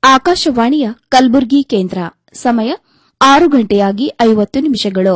ಆಕಾಶವಾಣಿಯ ಕಲಬುರಗಿ ಕೇಂದ್ರ ಸಮಯ ಆರು ಗಂಟೆಯಾಗಿ ಐವತ್ತು ನಿಮಿಷಗಳು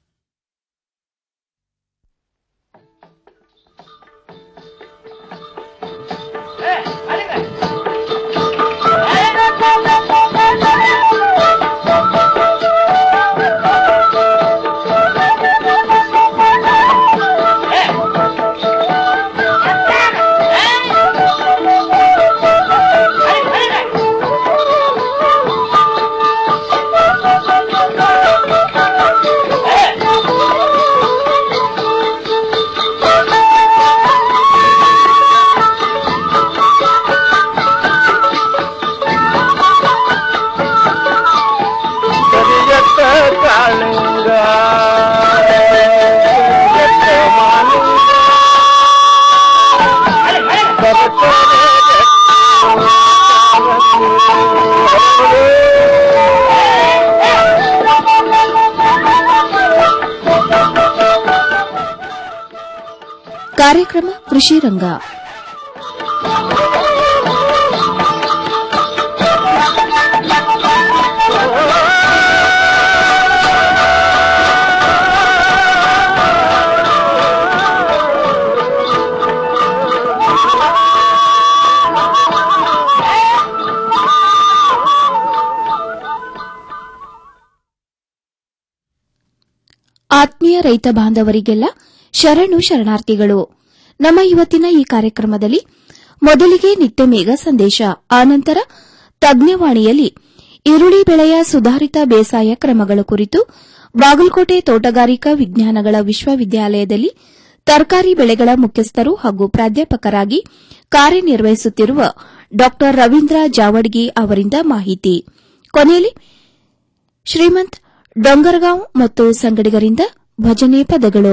ಕರಿಯತ್ತ ಕಾಳಿಂಗ ಕರಿಯತ್ತ ಮಾಲಿಂಗ ಬರ್ತದೆ ಕಾರ್ಯಕ್ರಮ ಕೃಷಿ ರಂಗ ಆತ್ಮೀಯ ರೈತ ಬಾಂಧವರಿಗೆಲ್ಲ ಶರಣು ಶರಣಾರ್ಥಿಗಳು ನಮ್ಮ ಇವತ್ತಿನ ಈ ಕಾರ್ಯಕ್ರಮದಲ್ಲಿ ಮೊದಲಿಗೆ ನಿತ್ಯ ಮೇಘ ಸಂದೇಶ ಆನಂತರ ತಜ್ಞವಾಣಿಯಲ್ಲಿ ಈರುಳ್ಳಿ ಬೆಳೆಯ ಸುಧಾರಿತ ಬೇಸಾಯ ಕ್ರಮಗಳ ಕುರಿತು ಬಾಗಲಕೋಟೆ ತೋಟಗಾರಿಕಾ ವಿಜ್ಞಾನಗಳ ವಿಶ್ವವಿದ್ಯಾಲಯದಲ್ಲಿ ತರಕಾರಿ ಬೆಳೆಗಳ ಮುಖ್ಯಸ್ಥರು ಹಾಗೂ ಪ್ರಾಧ್ಯಾಪಕರಾಗಿ ಕಾರ್ಯನಿರ್ವಹಿಸುತ್ತಿರುವ ಡಾ ರವೀಂದ್ರ ಜಾವಡ್ಗಿ ಅವರಿಂದ ಮಾಹಿತಿ ಕೊನೆಯಲ್ಲಿ ಶ್ರೀಮಂತ್ ಡೊಂಗರಗಾಂವ್ ಮತ್ತು ಸಂಗಡಿಗರಿಂದ ಭಜನೆ ಪದಗಳು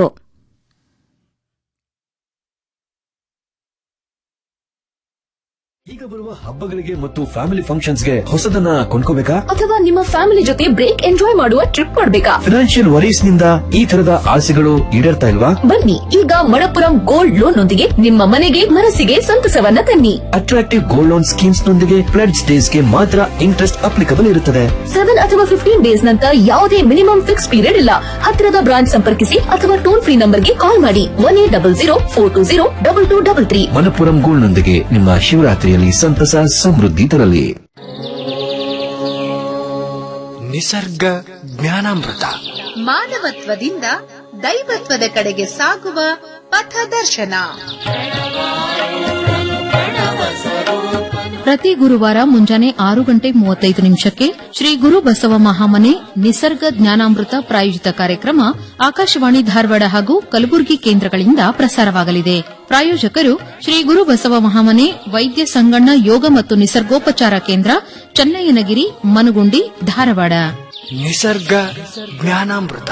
ಈಗ ಬರುವ ಹಬ್ಬಗಳಿಗೆ ಮತ್ತು ಫ್ಯಾಮಿಲಿ ಫಂಕ್ಷನ್ಸ್ಗೆ ಹೊಸದನ್ನ ಕೊಂಡ್ಕೋಬೇಕಾ ಅಥವಾ ನಿಮ್ಮ ಫ್ಯಾಮಿಲಿ ಜೊತೆ ಬ್ರೇಕ್ ಎಂಜಾಯ್ ಮಾಡುವ ಟ್ರಿಪ್ ಮಾಡ್ಬೇಕಾ ಫಿನಾನ್ಷಿಯಲ್ ವರೀಸ್ ನಿಂದ ಈ ತರದ ಆಸೆಗಳು ಈಡೇರ್ತಾ ಇಲ್ವಾ ಬನ್ನಿ ಈಗ ಮಣಪುರಂ ಗೋಲ್ಡ್ ಲೋನ್ ನೊಂದಿಗೆ ನಿಮ್ಮ ಮನೆಗೆ ಮನಸ್ಸಿಗೆ ಸಂತಸವನ್ನ ತನ್ನಿ ಅಟ್ರಾಕ್ಟಿವ್ ಗೋಲ್ಡ್ ಲೋನ್ ಸ್ಕೀಮ್ಸ್ ನೊಂದಿಗೆ ಪ್ಲೆಡ್ಸ್ ಡೇಸ್ ಗೆ ಮಾತ್ರ ಇಂಟ್ರೆಸ್ಟ್ ಅಪ್ಲಿಕಬಲ್ ಇರುತ್ತದೆ ಸೆವೆನ್ ಅಥವಾ ಫಿಫ್ಟೀನ್ ಡೇಸ್ ನಂತರ ಯಾವುದೇ ಮಿನಿಮಮ್ ಫಿಕ್ಸ್ ಪೀರಿಯಡ್ ಇಲ್ಲ ಹತ್ತಿರದ ಬ್ರಾಂಚ್ ಸಂಪರ್ಕಿಸಿ ಅಥವಾ ಟೋಲ್ ಫ್ರೀ ನಂಬರ್ಗೆ ಕಾಲ್ ಮಾಡಿ one eight double zero four two zero double two double three Manappuram gold ನೊಂದಿಗೆ ನಿಮ್ಮ ಶಿವರಾತ್ರಿಯಲ್ಲಿ ಸಂತಸ ಸಮೃದ್ಧಿ ತರಲಿ ನಿಸರ್ಗ ಜ್ಞಾನಾಮೃತ ಮಾನವತ್ವದಿಂದ ದೈವತ್ವದ ಕಡೆಗೆ ಸಾಗುವ ಪಥದರ್ಶನ ಪ್ರತಿ ಗುರುವಾರ ಮುಂಜಾನೆ ಆರು ಗಂಟೆ ಮೂವತ್ತೈದು ನಿಮಿಷಕ್ಕೆ ಶ್ರೀ ಗುರು ಬಸವ ಮಹಾಮನೆ ನಿಸರ್ಗ ಜ್ಞಾನಾಮೃತ ಪ್ರಾಯೋಜಿತ ಕಾರ್ಯಕ್ರಮ ಆಕಾಶವಾಣಿ ಧಾರವಾಡ ಹಾಗೂ ಕಲಬುರಗಿ ಕೇಂದ್ರಗಳಿಂದ ಪ್ರಸಾರವಾಗಲಿದೆ ಪ್ರಾಯೋಜಕರು ಶ್ರೀ ಗುರು ಬಸವ ಮಹಾಮನೆ ವೈದ್ಯ ಸಂಗಣ್ಣ ಯೋಗ ಮತ್ತು ನಿಸರ್ಗೋಪಚಾರ ಕೇಂದ್ರ ಚನ್ನಯ್ಯನಗಿರಿ ಮನುಗುಂಡಿ ಧಾರವಾಡ ನಿಸರ್ಗ ಜ್ಞಾನಾಮೃತ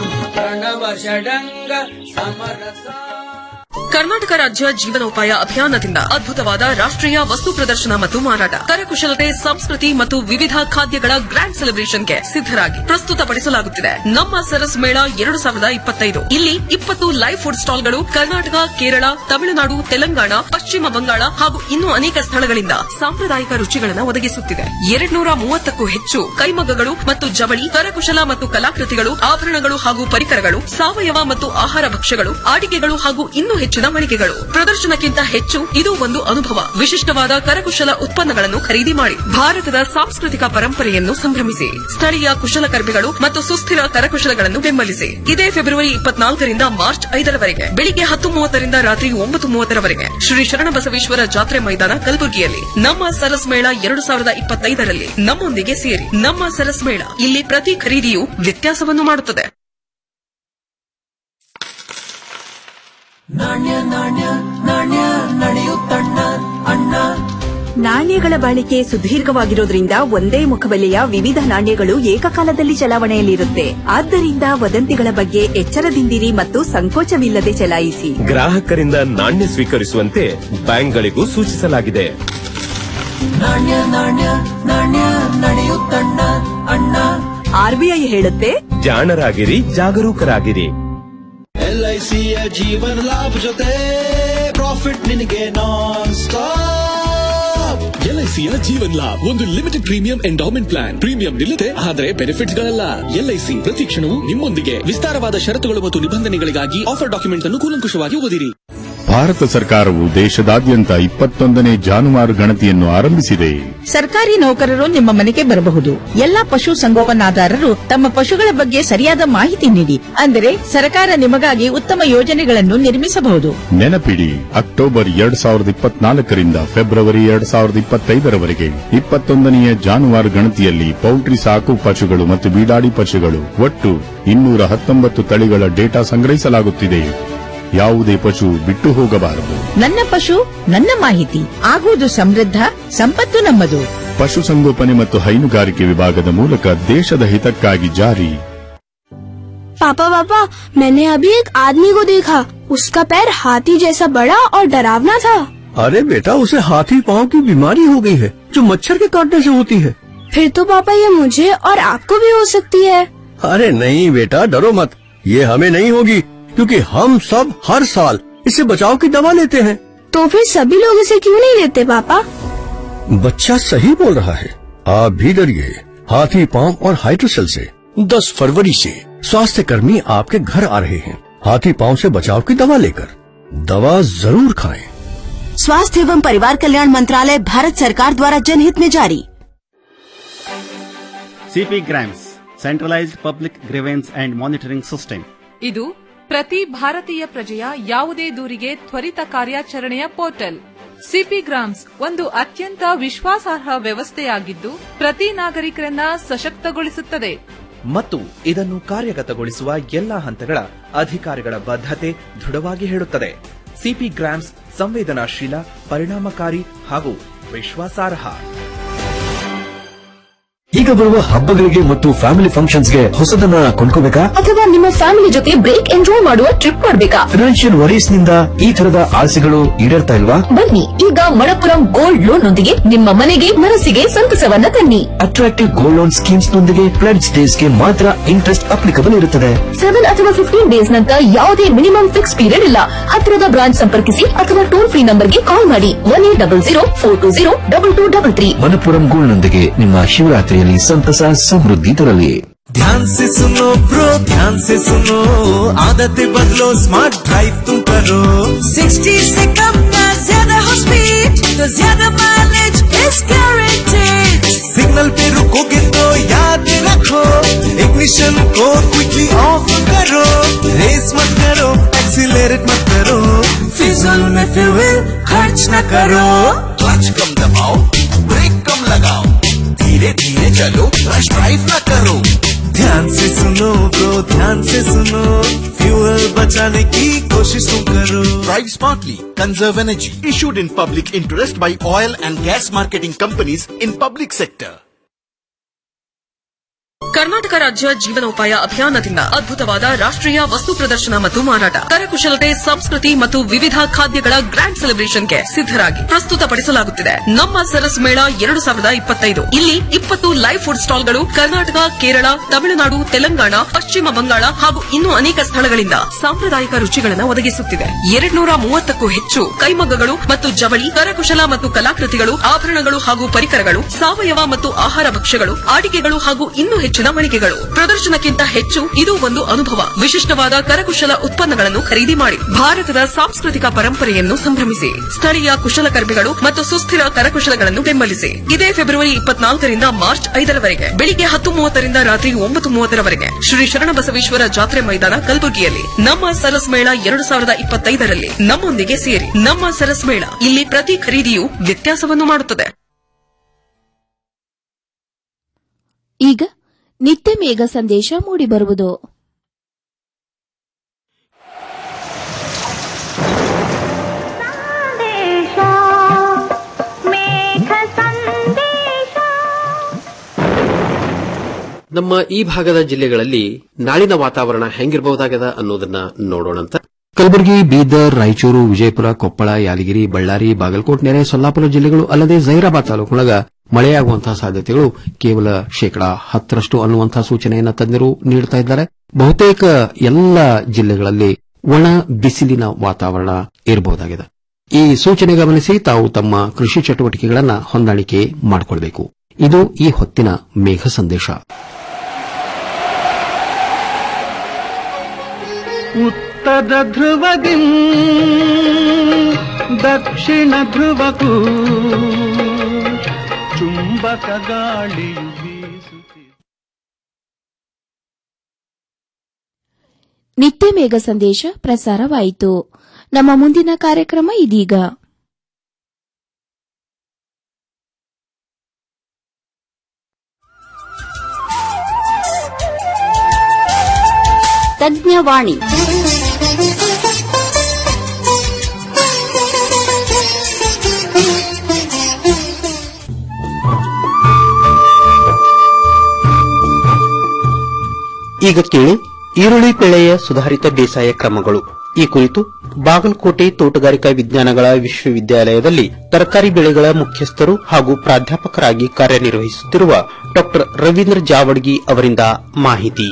ಕರ್ನಾಟಕ ರಾಜ್ಯ ಜೀವನೋಪಾಯ ಅಭಿಯಾನದಿಂದ ಅದ್ಭುತವಾದ ರಾಷ್ಟ್ರೀಯ ವಸ್ತು ಪ್ರದರ್ಶನ ಮತ್ತು ಮಾರಾಟ ಕರಕುಶಲತೆ ಸಂಸ್ಕೃತಿ ಮತ್ತು ವಿವಿಧ ಖಾದ್ಯಗಳ ಗ್ರ್ಯಾಂಡ್ ಸೆಲೆಬ್ರೇಷನ್ಗೆ ಸಿದ್ದರಾಗಿ ಪ್ರಸ್ತುತಪಡಿಸಲಾಗುತ್ತಿದೆ ನಮ್ಮ ಸರಸ್ ಮೇಳ ಎರಡು ಸಾವಿರದ ಇಪ್ಪತ್ತೈದು ಇಲ್ಲಿ ಇಪ್ಪತ್ತು ಲೈವ್ ಫುಡ್ ಸ್ಟಾಲ್ಗಳು ಕರ್ನಾಟಕ ಕೇರಳ ತಮಿಳುನಾಡು ತೆಲಂಗಾಣ ಪಶ್ಚಿಮ ಬಂಗಾಳ ಹಾಗೂ ಇನ್ನೂ ಅನೇಕ ಸ್ಥಳಗಳಿಂದ ಸಾಂಪ್ರದಾಯಿಕ ರುಚಿಗಳನ್ನು ಒದಗಿಸುತ್ತಿದೆ ಎರಡ್ನೂರ ಮೂವತ್ತಕ್ಕೂ ಹೆಚ್ಚು ಕೈಮಗ್ಗಗಳು ಮತ್ತು ಜವಳಿ ಕರಕುಶಲ ಮತ್ತು ಕಲಾಕೃತಿಗಳು ಆಭರಣಗಳು ಹಾಗೂ ಪರಿಕರಗಳು ಸಾವಯವ ಮತ್ತು ಆಹಾರ ಭಕ್ಷ್ಯಗಳು ಆಟಿಕೆಗಳು ಹಾಗೂ ಇನ್ನೂ ಹೆಚ್ಚಿನ ಮಳಿಗೆಗಳು ಪ್ರದರ್ಶನಕ್ಕಿಂತ ಹೆಚ್ಚು ಇದು ಒಂದು ಅನುಭವ ವಿಶಿಷ್ಟವಾದ ಕರಕುಶಲ ಉತ್ಪನ್ನಗಳನ್ನು ಖರೀದಿ ಮಾಡಿ ಭಾರತದ ಸಾಂಸ್ಕೃತಿಕ ಪರಂಪರೆಯನ್ನು ಸಂಭ್ರಮಿಸಿ ಸ್ಥಳೀಯ ಕುಶಲಕರ್ಮಿಗಳು ಮತ್ತು ಸುಸ್ಥಿರ ಕರಕುಶಲಗಳನ್ನು ಬೆಂಬಲಿಸಿ ಇದೇ ಫೆಬ್ರವರಿ ಇಪ್ಪತ್ನಾಲ್ಕರಿಂದ ಮಾರ್ಚ್ ಐದರವರೆಗೆ ಬೆಳಿಗ್ಗೆ ಹತ್ತು ಮೂವತ್ತರಿಂದ ರಾತ್ರಿ ಒಂಬತ್ತು ಮೂವತ್ತರವರೆಗೆ ಶ್ರೀ ಶರಣಬಸವೇಶ್ವರ ಜಾತ್ರೆ ಮೈದಾನ ಕಲಬುರಗಿಯಲ್ಲಿ ನಮ್ಮ ಸರಸ್ ಮೇಳ ಎರಡು ಸಾವಿರದ ಇಪ್ಪತ್ತೈದರಲ್ಲಿ ನಮ್ಮೊಂದಿಗೆ ಸೇರಿ ನಮ್ಮ ಸರಸ್ ಮೇಳ ಇಲ್ಲಿ ಪ್ರತಿ ಖರೀದಿಯು ವ್ಯತ್ಯಾಸವನ್ನು ಮಾಡುತ್ತದೆ ನಾಣ್ಯಗಳ ಬಾಳಿಕೆ ಸುದೀರ್ಘವಾಗಿರೋದ್ರಿಂದ ಒಂದೇ ಮುಖಬೆಲೆಯ ವಿವಿಧ ನಾಣ್ಯಗಳು ಏಕಕಾಲದಲ್ಲಿ ಚಲಾವಣೆಯಲ್ಲಿರುತ್ತೆ ಆದ್ದರಿಂದ ವದಂತಿಗಳ ಬಗ್ಗೆ ಎಚ್ಚರದಿಂದಿರಿ ಮತ್ತು ಸಂಕೋಚವಿಲ್ಲದೆ ಚಲಾಯಿಸಿ ಗ್ರಾಹಕರಿಂದ ನಾಣ್ಯ ಸ್ವೀಕರಿಸುವಂತೆ ಬ್ಯಾಂಕ್ಗಳಿಗೂ ಸೂಚಿಸಲಾಗಿದೆ ಆರ್ಬಿಐ ಹೇಳುತ್ತೆ ಜಾಣರಾಗಿರಿ ಜಾಗರೂಕರಾಗಿರಿ ಎಲ್ಐಸಿಯ ಜೀವನ ಲಾಭ ಜೊತೆ ಪ್ರಾಫಿಟ್ ನಿನಗೆ ನಾನ್ ಸ್ಟಾಪ್ ಎಲ್ಐಸಿಯ ಜೀವನ್ ಲಾಭ್ ಒಂದು limited premium endowment plan premium ನಿಲ್ಲದೆ ಆದರೆ ಬೆನಿಫಿಟ್ಸ್ ಗಳಲ್ಲ ಎಲ್ಐಸಿ ಪ್ರತಿ ಕ್ಷಣವೂ ನಿಮ್ಮೊಂದಿಗೆ ವಿಸ್ತಾರವಾದ ಷರತ್ತುಗಳು ಮತ್ತು ನಿಬಂಧನೆಗಳಿಗಾಗಿ ಆಫರ್ ಡಾಕ್ಯುಮೆಂಟ್ ಅನ್ನು ಕೂಲಂಕುಷವಾಗಿ ಓದಿರಿ ಭಾರತ ಸರ್ಕಾರವು ದೇಶದಾದ್ಯಂತ ಇಪ್ಪತ್ತೊಂದನೇ ಜಾನುವಾರು ಗಣತಿಯನ್ನು ಆರಂಭಿಸಿದೆ ಸರ್ಕಾರಿ ನೌಕರರು ನಿಮ್ಮ ಮನೆಗೆ ಬರಬಹುದು ಎಲ್ಲಾ ಪಶು ಸಂಗೋಪನಾದಾರರು ತಮ್ಮ ಪಶುಗಳ ಬಗ್ಗೆ ಸರಿಯಾದ ಮಾಹಿತಿ ನೀಡಿ ಅಂದರೆ ಸರ್ಕಾರ ನಿಮಗಾಗಿ ಉತ್ತಮ ಯೋಜನೆಗಳನ್ನು ನಿರ್ಮಿಸಬಹುದು ನೆನಪಿಡಿ ಅಕ್ಟೋಬರ್ ಎರಡ್ ಸಾವಿರದ ಇಪ್ಪತ್ನಾಲ್ಕರಿಂದ ಫೆಬ್ರವರಿ ಎರಡ್ ಸಾವಿರದ ಇಪ್ಪತ್ತೈದರವರೆಗೆ ಇಪ್ಪತ್ತೊಂದನೆಯ ಜಾನುವಾರು ಗಣತಿಯಲ್ಲಿ ಪೌಲ್ಟ್ರಿ ಸಾಕು ಪಶುಗಳು ಮತ್ತು ಬೀಡಾಡಿ ಪಶುಗಳು ಒಟ್ಟು ಇನ್ನೂರ ಹತ್ತೊಂಬತ್ತು ತಳಿಗಳ ಡೇಟಾ ಸಂಗ್ರಹಿಸಲಾಗುತ್ತಿದೆ ಯಾವುದೇ ಪಶು ಬಿಟ್ಟು ಹೋಗಬಾರದು ನನ್ನ ಪಶು ನನ್ನ ಮಾಹಿತಿ ಆಗುವುದು ಸಮೃದ್ಧ ಸಂಪತ್ತು ನಮ್ಮದು ಪಶುಸಂಗೋಪನೆ ಮತ್ತು ಹೈನುಗಾರಿಕೆ ವಿಭಾಗದ ಮೂಲಕ ದೇಶದ ಹಿತಕ್ಕಾಗಿ ಜಾರಿ पापा पापा मैंने अभी एक आदमी को देखा उसका पैर हाथी जैसा बड़ा और डरावना था अरे बेटा उसे हाथी पांव की बीमारी हो गई है जो मच्छर के काटने से होती है फिर तो पापा ये मुझे और आपको भी हो सकती है अरे नहीं बेटा डरो मत ये हमें नहीं होगी क्योंकि हम सब हर साल इससे बचाव की दवा लेते हैं तो फिर सभी लोग इसे क्यों नहीं लेते पापा बच्चा सही बोल रहा है आप भी डरिए हाथी पांव और हाइड्रोसेल से 10 फरवरी से स्वास्थ्य कर्मी आपके घर आ रहे हैं हाथी पांव से बचाव की दवा लेकर दवा जरूर खाएं स्वास्थ्य एवं परिवार कल्याण मंत्रालय भारत सरकार द्वारा जनहित में जारी CP grams centralised public grievance and monitoring system ಇದು ಪ್ರತಿ ಭಾರತೀಯ ಪ್ರಜೆಯ ಯಾವುದೇ ದೂರಿಗೆ ತ್ವರಿತ ಕಾರ್ಯಾಚರಣೆಯ ಪೋರ್ಟಲ್ ಸಿಪಿ ಗ್ರಾಮ್ಸ್ ಒಂದು ಅತ್ಯಂತ ವಿಶ್ವಾಸಾರ್ಹ ವ್ಯವಸ್ಥೆಯಾಗಿದ್ದು ಪ್ರತಿ ನಾಗರಿಕರನ್ನ ಸಶಕ್ತಗೊಳಿಸುತ್ತದೆ ಮತ್ತು ಇದನ್ನು ಕಾರ್ಯಗತಗೊಳಿಸುವ ಎಲ್ಲಾ ಹಂತಗಳ ಅಧಿಕಾರಿಗಳ ಬದ್ಧತೆ ದೃಢವಾಗಿ ಹೇಳುತ್ತದೆ ಸಿಪಿ ಗ್ರಾಮ್ಸ್ ಸಂವೇದನಾಶೀಲ ಪರಿಣಾಮಕಾರಿ ಹಾಗೂ ವಿಶ್ವಾಸಾರ್ಹ ಈಗ ಬರುವ ಹಬ್ಬಗಳಿಗೆ ಮತ್ತು ಫ್ಯಾಮಿಲಿ ಫಂಕ್ಷನ್ಸ್ಗೆ ಹೊಸದನ್ನ ಕೊಂಡ್ಕೋಬೇಕಾ ಅಥವಾ ನಿಮ್ಮ ಫ್ಯಾಮಿಲಿ ಜೊತೆ ಬ್ರೇಕ್ ಎಂಜಾಯ್ ಮಾಡುವ ಟ್ರಿಪ್ ಮಾಡಬೇಕಾ ಫಿನಾನ್ಷಿಯಲ್ ವರೀಸ್ ನಿಂದ ಈ ತರದ ಆಸೆಗಳು ಈಡೇರ್ತಾ ಇಲ್ವಾ ಬನ್ನಿ ಈಗ ಮಣಪುರಂ ಗೋಲ್ಡ್ ಲೋನ್ ನೊಂದಿಗೆ ನಿಮ್ಮ ಮನೆಗೆ ಮನಸ್ಸಿಗೆ ಸಂತಸವನ್ನ ತನ್ನಿ ಅಟ್ರಾಕ್ಟಿವ್ ಗೋಲ್ಡ್ ಲೋನ್ ಸ್ಕೀಮ್ಸ್ ನೊಂದಿಗೆ ಪ್ಲೆಡ್ಸ್ ಡೇಸ್ ಗೆ ಮಾತ್ರ ಇಂಟ್ರೆಸ್ಟ್ ಅಪ್ಲಿಕಬಲ್ ಇರುತ್ತದೆ ಸೆವೆನ್ ಅಥವಾ ಫಿಫ್ಟೀನ್ ಡೇಸ್ ನಂತರ ಯಾವುದೇ ಮಿನಿಮಮ್ ಫಿಕ್ಸ್ ಪೀರಿಯಡ್ ಇಲ್ಲ ಹತ್ತಿರದ ಬ್ರಾಂಚ್ ಸಂಪರ್ಕಿಸಿ ಅಥವಾ ಟೋಲ್ ಫ್ರೀ ನಂಬರ್ಗೆ ಕಾಲ್ ಮಾಡಿ one eight double zero four two zero double two double three Manappuram gold ನೊಂದಿಗೆ ನಿಮ್ಮ ಶಿವರಾತ್ರಿಯಲ್ಲಿ ಸಂತಸ ಸಮೃದ್ಧಿ ತರಲಿ ध्यान से सुनो ब्रो ध्यान से सुनो आदतें बदलो स्मार्ट ड्राइव तुम करो 60 से कम ना ज्यादा हो स्पीड तो ज्यादा माइलेज इज गारंटेड सिग्नल पे रुकोगे तो याद रखो इग्निशन को क्विकली ऑफ करो रेस मत करो एक्सीलरेट मत करो फिजूल में फ्यूल खर्च न करो क्लच कम दबाओ ब्रेक कम लगाओ धीरे धीरे चलो रश ड्राइव न करो ध्यान से सुनो ब्रो ध्यान से सुनो फ्यूल बचाने की कोशिश तुम करो Drive smartly. Conserve energy. Issued in public interest by oil and gas marketing companies in public sector. Karnataka ರಾಜ್ಯ ಜೀವನೋಪಾಯ ಅಭಿಯಾನದಿಂದ ಅದ್ಭುತವಾದ ರಾಷ್ಟ್ರೀಯ ವಸ್ತು ಪ್ರದರ್ಶನ ಮತ್ತು ಮಾರಾಟ ಕರಕುಶಲತೆ ಸಂಸ್ಕೃತಿ ಮತ್ತು ವಿವಿಧ ಖಾದ್ಯಗಳ ಗ್ರ್ಯಾಂಡ್ ಸೆಲೆಬ್ರೇಷನ್ಗೆ ಸಿದ್ದರಾಗಿ ಪ್ರಸ್ತುತಪಡಿಸಲಾಗುತ್ತಿದೆ ನಮ್ಮ ಸರಸ್ ಮೇಳ ಎರಡು ಸಾವಿರದ ಇಪ್ಪತ್ತೈದು ಇಲ್ಲಿ ಇಪ್ಪತ್ತು ಲೈವ್ ಫುಡ್ ಸ್ಟಾಲ್ಗಳು ಕರ್ನಾಟಕ ಕೇರಳ ತಮಿಳುನಾಡು ತೆಲಂಗಾಣ ಪಶ್ಚಿಮ ಬಂಗಾಳ ಹಾಗೂ ಇನ್ನೂ ಅನೇಕ ಸ್ಥಳಗಳಿಂದ ಸಾಂಪ್ರದಾಯಿಕ ರುಚಿಗಳನ್ನು ಒದಗಿಸುತ್ತಿದೆ ಎರಡ್ನೂರ ಮೂವತ್ತಕ್ಕೂ ಹೆಚ್ಚು ಕೈಮಗ್ಗಗಳು ಮತ್ತು ಜವಳಿ ಕರಕುಶಲ ಮತ್ತು ಕಲಾಕೃತಿಗಳು ಆಭರಣಗಳು ಹಾಗೂ ಪರಿಕರಗಳು ಸಾವಯವ ಮತ್ತು ಆಹಾರ ಭಕ್ಷ್ಯಗಳು ಆಟಿಕೆಗಳು ಹಾಗೂ ಇನ್ನೂ ಹೆಚ್ಚಿನ ಮಳಿಗೆಗಳು ಪ್ರದರ್ಶನಕ್ಕಿಂತ ಹೆಚ್ಚು ಇದು ಒಂದು ಅನುಭವ ವಿಶಿಷ್ಟವಾದ ಕರಕುಶಲ ಉತ್ಪನ್ನಗಳನ್ನು ಖರೀದಿ ಮಾಡಿ ಭಾರತದ ಸಾಂಸ್ಕೃತಿಕ ಪರಂಪರೆಯನ್ನು ಸಂಭ್ರಮಿಸಿ ಸ್ಥಳೀಯ ಕುಶಲಕರ್ಮಿಗಳು ಮತ್ತು ಸುಸ್ಥಿರ ಕರಕುಶಲಗಳನ್ನು ಬೆಂಬಲಿಸಿ ಇದೇ ಫೆಬ್ರವರಿ ಇಪ್ಪತ್ನಾಲ್ಕರಿಂದ ಮಾರ್ಚ್ ಐದರವರೆಗೆ ಬೆಳಿಗ್ಗೆ ಹತ್ತು ಮೂವತ್ತರಿಂದ ರಾತ್ರಿ ಒಂಬತ್ತು ಮೂವತ್ತರವರೆಗೆ ಶ್ರೀ ಶರಣಬಸವೇಶ್ವರ ಜಾತ್ರೆ ಮೈದಾನ ಕಲಬುರಗಿಯಲ್ಲಿ ನಮ್ಮ ಸರಸ್ ಮೇಳ ಎರಡು ಸಾವಿರದ ಇಪ್ಪತ್ತೈದರಲ್ಲಿ ನಮ್ಮೊಂದಿಗೆ ಸೇರಿ ನಮ್ಮ ಸರಸ್ ಮೇಳ ಇಲ್ಲಿ ಪ್ರತಿ ಖರೀದಿಯು ವ್ಯತ್ಯಾಸವನ್ನು ಮಾಡುತ್ತದೆ ಈಗ ನಿತ್ಯ ಮೇಘ ಸಂದೇಶ ಮೂಡಿಬರುವುದು ನಮ್ಮ ಈ ಭಾಗದ ಜಿಲ್ಲೆಗಳಲ್ಲಿ ನಾಳಿನ ವಾತಾವರಣ ಹೆಂಗಿರಬಹುದಾಗದ ಅನ್ನೋದನ್ನ ನೋಡೋಣಂತ ಕಲಬುರಗಿ ಬೀದರ್ ರಾಯಚೂರು ವಿಜಯಪುರ ಕೊಪ್ಪಳ ಯಾದಗಿರಿ ಬಳ್ಳಾರಿ ಬಾಗಲಕೋಟ್ ನೆರೆ ಸೊಲ್ಲಾಪುರ ಜಿಲ್ಲೆಗಳು ಅಲ್ಲದೆ ಜೈರಾಬಾದ್ ತಾಲೂಕಿನೊಳಗ ಮಳೆಯಾಗುವಂತಹ ಸಾಧ್ಯತೆಗಳು ಕೇವಲ ಶೇಕಡಾ ಹತ್ತರಷ್ಟು ಅನ್ನುವಂತಹ ಸೂಚನೆಯನ್ನು ತಜ್ಞರು ನೀಡುತ್ತಾ ಇದ್ದಾರೆ ಬಹುತೇಕ ಎಲ್ಲ ಜಿಲ್ಲೆಗಳಲ್ಲಿ ಒಣ ಬಿಸಿಲಿನ ವಾತಾವರಣ ಇರಬಹುದಾಗಿದೆ ಈ ಸೂಚನೆ ಗಮನಿಸಿ ತಾವು ತಮ್ಮ ಕೃಷಿ ಚಟುವಟಿಕೆಗಳನ್ನು ಹೊಂದಾಣಿಕೆ ಮಾಡಿಕೊಳ್ಳಬೇಕು ಇದು ಈ ಹೊತ್ತಿನ ಮೇಘ ಸಂದೇಶ ಉತ್ತರ ಧ್ರುವದಿ ದಕ್ಷಿಣ ಧ್ರುವಕ್ಕೂ ಚುಂಬಕ ಗಾಳಿಯು ಬೀಸುತ್ತಿದೆ ನಿತ್ಯ ಮೇಘ ಸಂದೇಶ ಪ್ರಸಾರವಾಯಿತು ನಮ್ಮ ಮುಂದಿನ ಕಾರ್ಯಕ್ರಮ ಇದೀಗ ತಜ್ಞವಾಣಿ ಈಗ ಕೇಳಿ ಈರುಳ್ಳಿ ಬೆಳೆಯ ಸುಧಾರಿತ ಬೇಸಾಯ ಕ್ರಮಗಳು ಈ ಕುರಿತು ಬಾಗಲಕೋಟೆ ತೋಟಗಾರಿಕಾ ವಿಜ್ಞಾನಗಳ ವಿಶ್ವವಿದ್ಯಾಲಯದಲ್ಲಿ ತರಕಾರಿ ಬೆಳೆಗಳ ಮುಖ್ಯಸ್ಥರು ಹಾಗೂ ಪ್ರಾಧ್ಯಾಪಕರಾಗಿ ಕಾರ್ಯನಿರ್ವಹಿಸುತ್ತಿರುವ ಡಾ ರವೀಂದ್ರ ಜಾವಡ್ಗಿ ಅವರಿಂದ ಮಾಹಿತಿ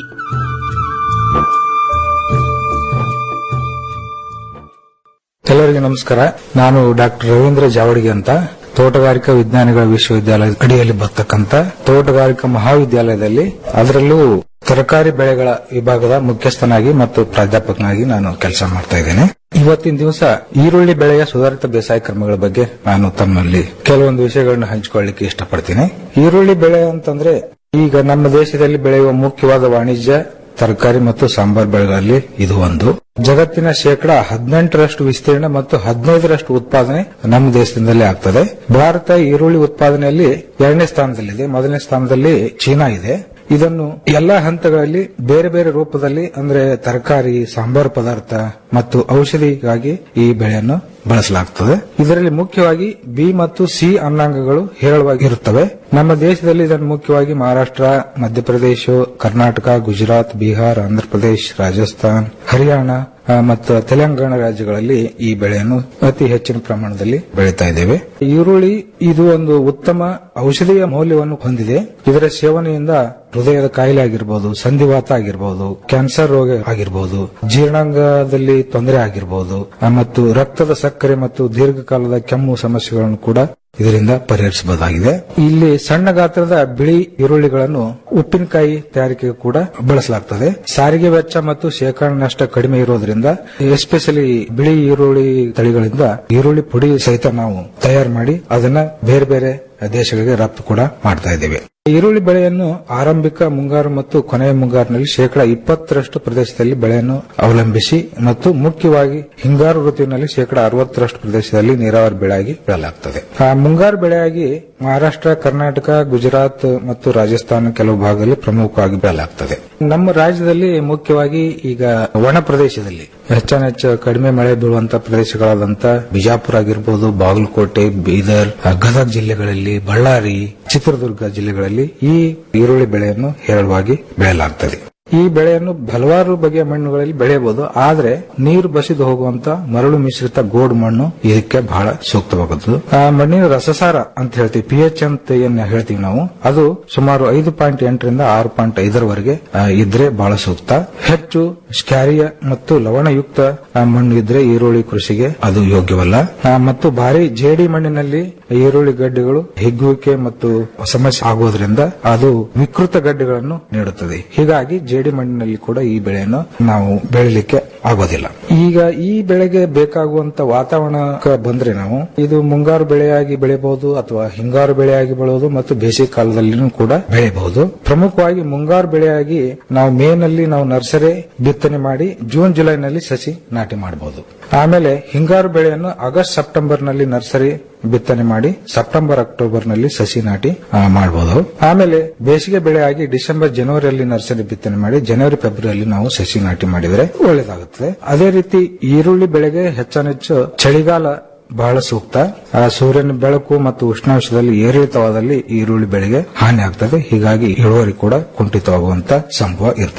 ಎಲ್ಲರಿಗೂ ನಮಸ್ಕಾರ ನಾನು ಡಾಕ್ಟರ್ ರವೀಂದ್ರ ಜಾವಡಿಗೆ ಅಂತ ತೋಟಗಾರಿಕಾ ವಿಜ್ಞಾನಿಗಳ ವಿಶ್ವವಿದ್ಯಾಲಯದ ಅಡಿಯಲ್ಲಿ ಬರ್ತಕ್ಕಂತ ತೋಟಗಾರಿಕಾ ಮಹಾವಿದ್ಯಾಲಯದಲ್ಲಿ ಅದರಲ್ಲೂ ತರಕಾರಿ ಬೆಳೆಗಳ ವಿಭಾಗದ ಮುಖ್ಯಸ್ಥನಾಗಿ ಮತ್ತು ಪ್ರಾಧ್ಯಾಪಕನಾಗಿ ನಾನು ಕೆಲಸ ಮಾಡ್ತಾ ಇದ್ದೇನೆ ಇವತ್ತಿನ ದಿವಸ ಈರುಳ್ಳಿ ಬೆಳೆಯ ಸುಧಾರಿತ ಬೇಸಾಯ ಕ್ರಮಗಳ ಬಗ್ಗೆ ನಾನು ತಮ್ಮಲ್ಲಿ ಕೆಲವೊಂದು ವಿಷಯಗಳನ್ನು ಹಂಚಿಕೊಳ್ಳಿಕ್ಕೆ ಇಷ್ಟಪಡ್ತೀನಿ ಈರುಳ್ಳಿ ಬೆಳೆ ಅಂತಂದ್ರೆ ಈಗ ನಮ್ಮ ದೇಶದಲ್ಲಿ ಬೆಳೆಯುವ ಮುಖ್ಯವಾದ ವಾಣಿಜ್ಯ ತರಕಾರಿ ಮತ್ತು ಸಾಂಬಾರ್ ಬೆಳೆಗಳಲ್ಲಿ ಇದು ಒಂದು ಜಗತ್ತಿನ ಶೇಕಡ ಹದಿನೆಂಟರಷ್ಟು ವಿಸ್ತೀರ್ಣ ಮತ್ತು ಹದಿನೈದರಷ್ಟು ಉತ್ಪಾದನೆ ನಮ್ಮ ದೇಶದಿಂದಲೇ ಆಗ್ತದೆ ಭಾರತ ಈರುಳ್ಳಿ ಉತ್ಪಾದನೆಯಲ್ಲಿ ಎರಡನೇ ಸ್ಥಾನದಲ್ಲಿದೆ ಮೊದಲನೇ ಸ್ಥಾನದಲ್ಲಿ ಚೀನಾ ಇದೆ ಇದನ್ನು ಎಲ್ಲಾ ಹಂತಗಳಲ್ಲಿ ಬೇರೆ ಬೇರೆ ರೂಪದಲ್ಲಿ ಅಂದ್ರೆ ತರಕಾರಿ ಸಾಂಬಾರು ಪದಾರ್ಥ ಮತ್ತು ಔಷಧಿಗಾಗಿ ಈ ಬೆಳೆಯನ್ನು ಬಳಸಲಾಗುತ್ತದೆ ಇದರಲ್ಲಿ ಮುಖ್ಯವಾಗಿ ಬಿ ಮತ್ತು ಸಿ ಅನ್ನಾಂಗಗಳು ಹೇರಳವಾಗಿ ಇರುತ್ತವೆ ನಮ್ಮ ದೇಶದಲ್ಲಿ ಇದನ್ನು ಮುಖ್ಯವಾಗಿ ಮಹಾರಾಷ್ಟ್ರ ಮಧ್ಯಪ್ರದೇಶ ಕರ್ನಾಟಕ ಗುಜರಾತ್ ಬಿಹಾರ್ ಆಂಧ್ರಪ್ರದೇಶ್ ರಾಜಸ್ಥಾನ್ ಹರಿಯಾಣ ಆ, ಮತ್ತು ತೆಲಂಗಾಣ ರಾಜ್ಯಗಳಲ್ಲಿ ಈ ಬೆಳೆಯನ್ನು ಅತಿ ಹೆಚ್ಚಿನ ಪ್ರಮಾಣದಲ್ಲಿ ಬೆಳೀತಾ ಇದ್ದೇವೆ ಈರುಳ್ಳಿ ಇದು ಒಂದು ಉತ್ತಮ ಔಷಧೀಯ ಮೌಲ್ಯವನ್ನು ಹೊಂದಿದೆ ಇದರ ಸೇವನೆಯಿಂದ ಹೃದಯದ ಕಾಯಿಲೆ ಆಗಿರಬಹುದು ಸಂಧಿವಾತ ಆಗಿರಬಹುದು ಕ್ಯಾನ್ಸರ್ ರೋಗ ಆಗಿರಬಹುದು ಜೀರ್ಣಾಂಗದಲ್ಲಿ ತೊಂದರೆ ಆಗಿರಬಹುದು ಆ, ಮತ್ತು ರಕ್ತದ ಸಕ್ಕರೆ ಮತ್ತು ದೀರ್ಘಕಾಲದ ಕೆಮ್ಮು ಸಮಸ್ಯೆಗಳನ್ನು ಕೂಡ ಇದರಿಂದ ಪರಿಹರಿಸಬಹುದಾಗಿದೆ ಇಲ್ಲಿ ಸಣ್ಣ ಗಾತ್ರದ ಬಿಳಿ ಈರುಳ್ಳಿಗಳನ್ನು ಉಪ್ಪಿನಕಾಯಿ ತಯಾರಿಕೆಗೆ ಕೂಡ ಬಳಸಲಾಗ್ತದೆ ಸಾರಿಗೆ ವೆಚ್ಚ ಮತ್ತು ಶೇಖರಣೆ ನಷ್ಟ ಕಡಿಮೆ ಇರೋದ್ರಿಂದ ಎಸ್ಪೆಷಲಿ ಬಿಳಿ ಈರುಳ್ಳಿ ತಳಿಗಳಿಂದ ಈರುಳ್ಳಿ ಪುಡಿ ಸಹಿತ ನಾವು ತಯಾರು ಮಾಡಿ ಅದನ್ನ ಬೇರೆ ಬೇರೆ ದೇಶಗಳಿಗೆ ರಫ್ತು ಕೂಡ ಮಾಡ್ತಾ ಇದ್ದೇವೆ ಈರುಳ್ಳಿ ಬೆಳೆಯನ್ನು ಆರಂಭಿಕ ಮುಂಗಾರು ಮತ್ತು ಕೊನೆಯ ಮುಂಗಾರಿನಲ್ಲಿ ಶೇಕಡ ಇಪ್ಪತ್ತರಷ್ಟು ಪ್ರದೇಶದಲ್ಲಿ ಬೆಳೆಯನ್ನು ಅವಲಂಬಿಸಿ ಮತ್ತು ಮುಖ್ಯವಾಗಿ ಹಿಂಗಾರು ಋತುವಿನಲ್ಲಿ ಶೇಕಡ ಅರವತ್ತರಷ್ಟು ಪ್ರದೇಶದಲ್ಲಿ ನೀರಾವರಿ ಬೆಳೆಯಾಗಿ ಬೆಳೆಯಲಾಗುತ್ತದೆ ಆ ಮುಂಗಾರು ಬೆಳೆಯಾಗಿ ಮಹಾರಾಷ್ಟ್ರ ಕರ್ನಾಟಕ ಗುಜರಾತ್ ಮತ್ತು ರಾಜಸ್ಥಾನ ಕೆಲವು ಭಾಗದಲ್ಲಿ ಪ್ರಮುಖವಾಗಿ ಬೆಳೆಯಲಾಗುತ್ತದೆ ನಮ್ಮ ರಾಜ್ಯದಲ್ಲಿ ಮುಖ್ಯವಾಗಿ ಈಗ ಒಣ ಪ್ರದೇಶದಲ್ಲಿ ಹೆಚ್ಚಾನೆಚ್ಚು ಕಡಿಮೆ ಮಳೆ ಬೀಳುವಂತಹ ಪ್ರದೇಶಗಳಾದಂತ ಬಿಜಾಪುರ ಆಗಿರ್ಬೋದು ಬಾಗಲಕೋಟೆ ಬೀದರ್ ಆ, ಗದಗ ಜಿಲ್ಲೆಗಳಲ್ಲಿ ಬಳ್ಳಾರಿ ಚಿತ್ರದುರ್ಗ ಜಿಲ್ಲೆಗಳಲ್ಲಿ ಈ ಈರುಳ್ಳಿ ಬೆಳೆಯನ್ನು ಹೇರಳವಾಗಿ ಬೆಳೆಯಲಾಗುತ್ತದೆ ಈ ಬೆಳೆಯನ್ನು ಹಲವಾರು ಬಗೆಯ ಮಣ್ಣುಗಳಲ್ಲಿ ಬೆಳೆಯಬಹುದು ಆದ್ರೆ ನೀರು ಬಸಿದು ಹೋಗುವಂತ ಮರಳು ಮಿಶ್ರಿತ ಗೋಡು ಮಣ್ಣು ಇದಕ್ಕೆ ಬಹಳ ಸೂಕ್ತವಾಗುತ್ತದೆ ಆ ಮಣ್ಣಿನ ರಸಸಾರ ಅಂತ ಹೇಳ್ತೀವಿ ಪಿ ಎಚ್ ಅಂತ ಏನ್ ಹೇಳ್ತೀವಿ ನಾವು ಅದು ಸುಮಾರು ಐದು ಪಾಯಿಂಟ್ ಎಂಟರಿಂದ ಆರು ಪಾಯಿಂಟ್ ಐದರವರೆಗೆ ಆ, ಇದ್ರೆ ಬಹಳ ಸೂಕ್ತ ಹೆಚ್ಚು ಸ್ಕ್ಯಾರಿಯ ಮತ್ತು ಲವಣಯುಕ್ತ ಆ, ಮಣ್ಣು ಇದ್ರೆ ಈರುಳ್ಳಿ ಕೃಷಿಗೆ ಅದು ಯೋಗ್ಯವಲ್ಲ ಆ, ಮತ್ತು ಭಾರಿ ಜೇಡಿ ಮಣ್ಣಿನಲ್ಲಿ ಈರುಳ್ಳಿ ಗಡ್ಡೆಗಳು ಹಿಗ್ಗುವಿಕೆ ಮತ್ತು ಸಮಸ್ಯೆ ಆಗುವುದರಿಂದ ಅದು ವಿಕೃತ ಗಡ್ಡೆಗಳನ್ನು ನೀಡುತ್ತದೆ ಹೀಗಾಗಿ ಜೇಡಿ ಮಣ್ಣಿನಲ್ಲಿ ಕೂಡ ಈ ಬೆಳೆಯನ್ನು ನಾವು ಬೆಳಿಲಿಕ್ಕೆ ಆಗೋದಿಲ್ಲ ಈಗ ಈ ಬೆಳೆಗೆ ಬೇಕಾಗುವಂತ ವಾತಾವರಣಕ್ಕೆ ಬಂದ್ರೆ ನಾವು ಇದು ಮುಂಗಾರು ಬೆಳೆಯಾಗಿ ಬೆಳೆಯಬಹುದು ಅಥವಾ ಹಿಂಗಾರು ಬೆಳೆಯಾಗಿ ಬೆಳೆಯಬಹುದು ಮತ್ತು ಬೇಸಿಗೆ ಕಾಲದಲ್ಲಿನೂ ಕೂಡ ಬೆಳೆಯಬಹುದು ಪ್ರಮುಖವಾಗಿ ಮುಂಗಾರು ಬೆಳೆಯಾಗಿ ನಾವು ಮೇ ನಲ್ಲಿ ನಾವು ನರ್ಸರಿ ಬಿತ್ತನೆ ಮಾಡಿ ಜೂನ್ ಜುಲೈನಲ್ಲಿ ಸಸಿ ನಾಟಿ ಮಾಡಬಹುದು ಆಮೇಲೆ ಹಿಂಗಾರು ಬೆಳೆಯನ್ನು ಆಗಸ್ಟ್ ಸೆಪ್ಟೆಂಬರ್ ನಲ್ಲಿ ನರ್ಸರಿ ಬಿತ್ತನೆ ಮಾಡಿ ಸೆಪ್ಟೆಂಬರ್ ಅಕ್ಟೋಬರ್ ನಲ್ಲಿ ಸಸಿ ನಾಟಿ ಮಾಡಬಹುದು ಆಮೇಲೆ ಬೇಸಿಗೆ ಬೆಳೆಯಾಗಿ ಡಿಸೆಂಬರ್ ಜನವರಿಯಲ್ಲಿ ನರ್ಸರಿ ಬಿತ್ತನೆ ಮಾಡಿ ಜನವರಿ ಫೆಬ್ರವರಿಯಲ್ಲಿ ನಾವು ಸಸಿ ನಾಟಿ ಮಾಡಿದರೆ ಒಳ್ಳೆಯದಾಗುತ್ತದೆ ಅದೇ ರೀತಿ ಈರುಳ್ಳಿ ಬೆಳೆಗೆ ಹೆಚ್ಚಾನೆಚ್ಚು ಚಳಿಗಾಲ ಬಹಳ ಸೂಕ್ತ ಆ ಸೂರ್ಯನ ಬೆಳಕು ಮತ್ತು ಉಷ್ಣಾಂಶದಲ್ಲಿ ಏರಿಳಿತವಾದಲ್ಲಿ ಈರುಳ್ಳಿ ಬೆಳೆಗೆ ಹಾನಿ ಆಗ್ತದೆ ಹೀಗಾಗಿ ಇಳುವರಿ ಕೂಡ ಕುಂಠಿತವಾಗುವಂತ ಸಂಭವ ಇರ್ತದೆ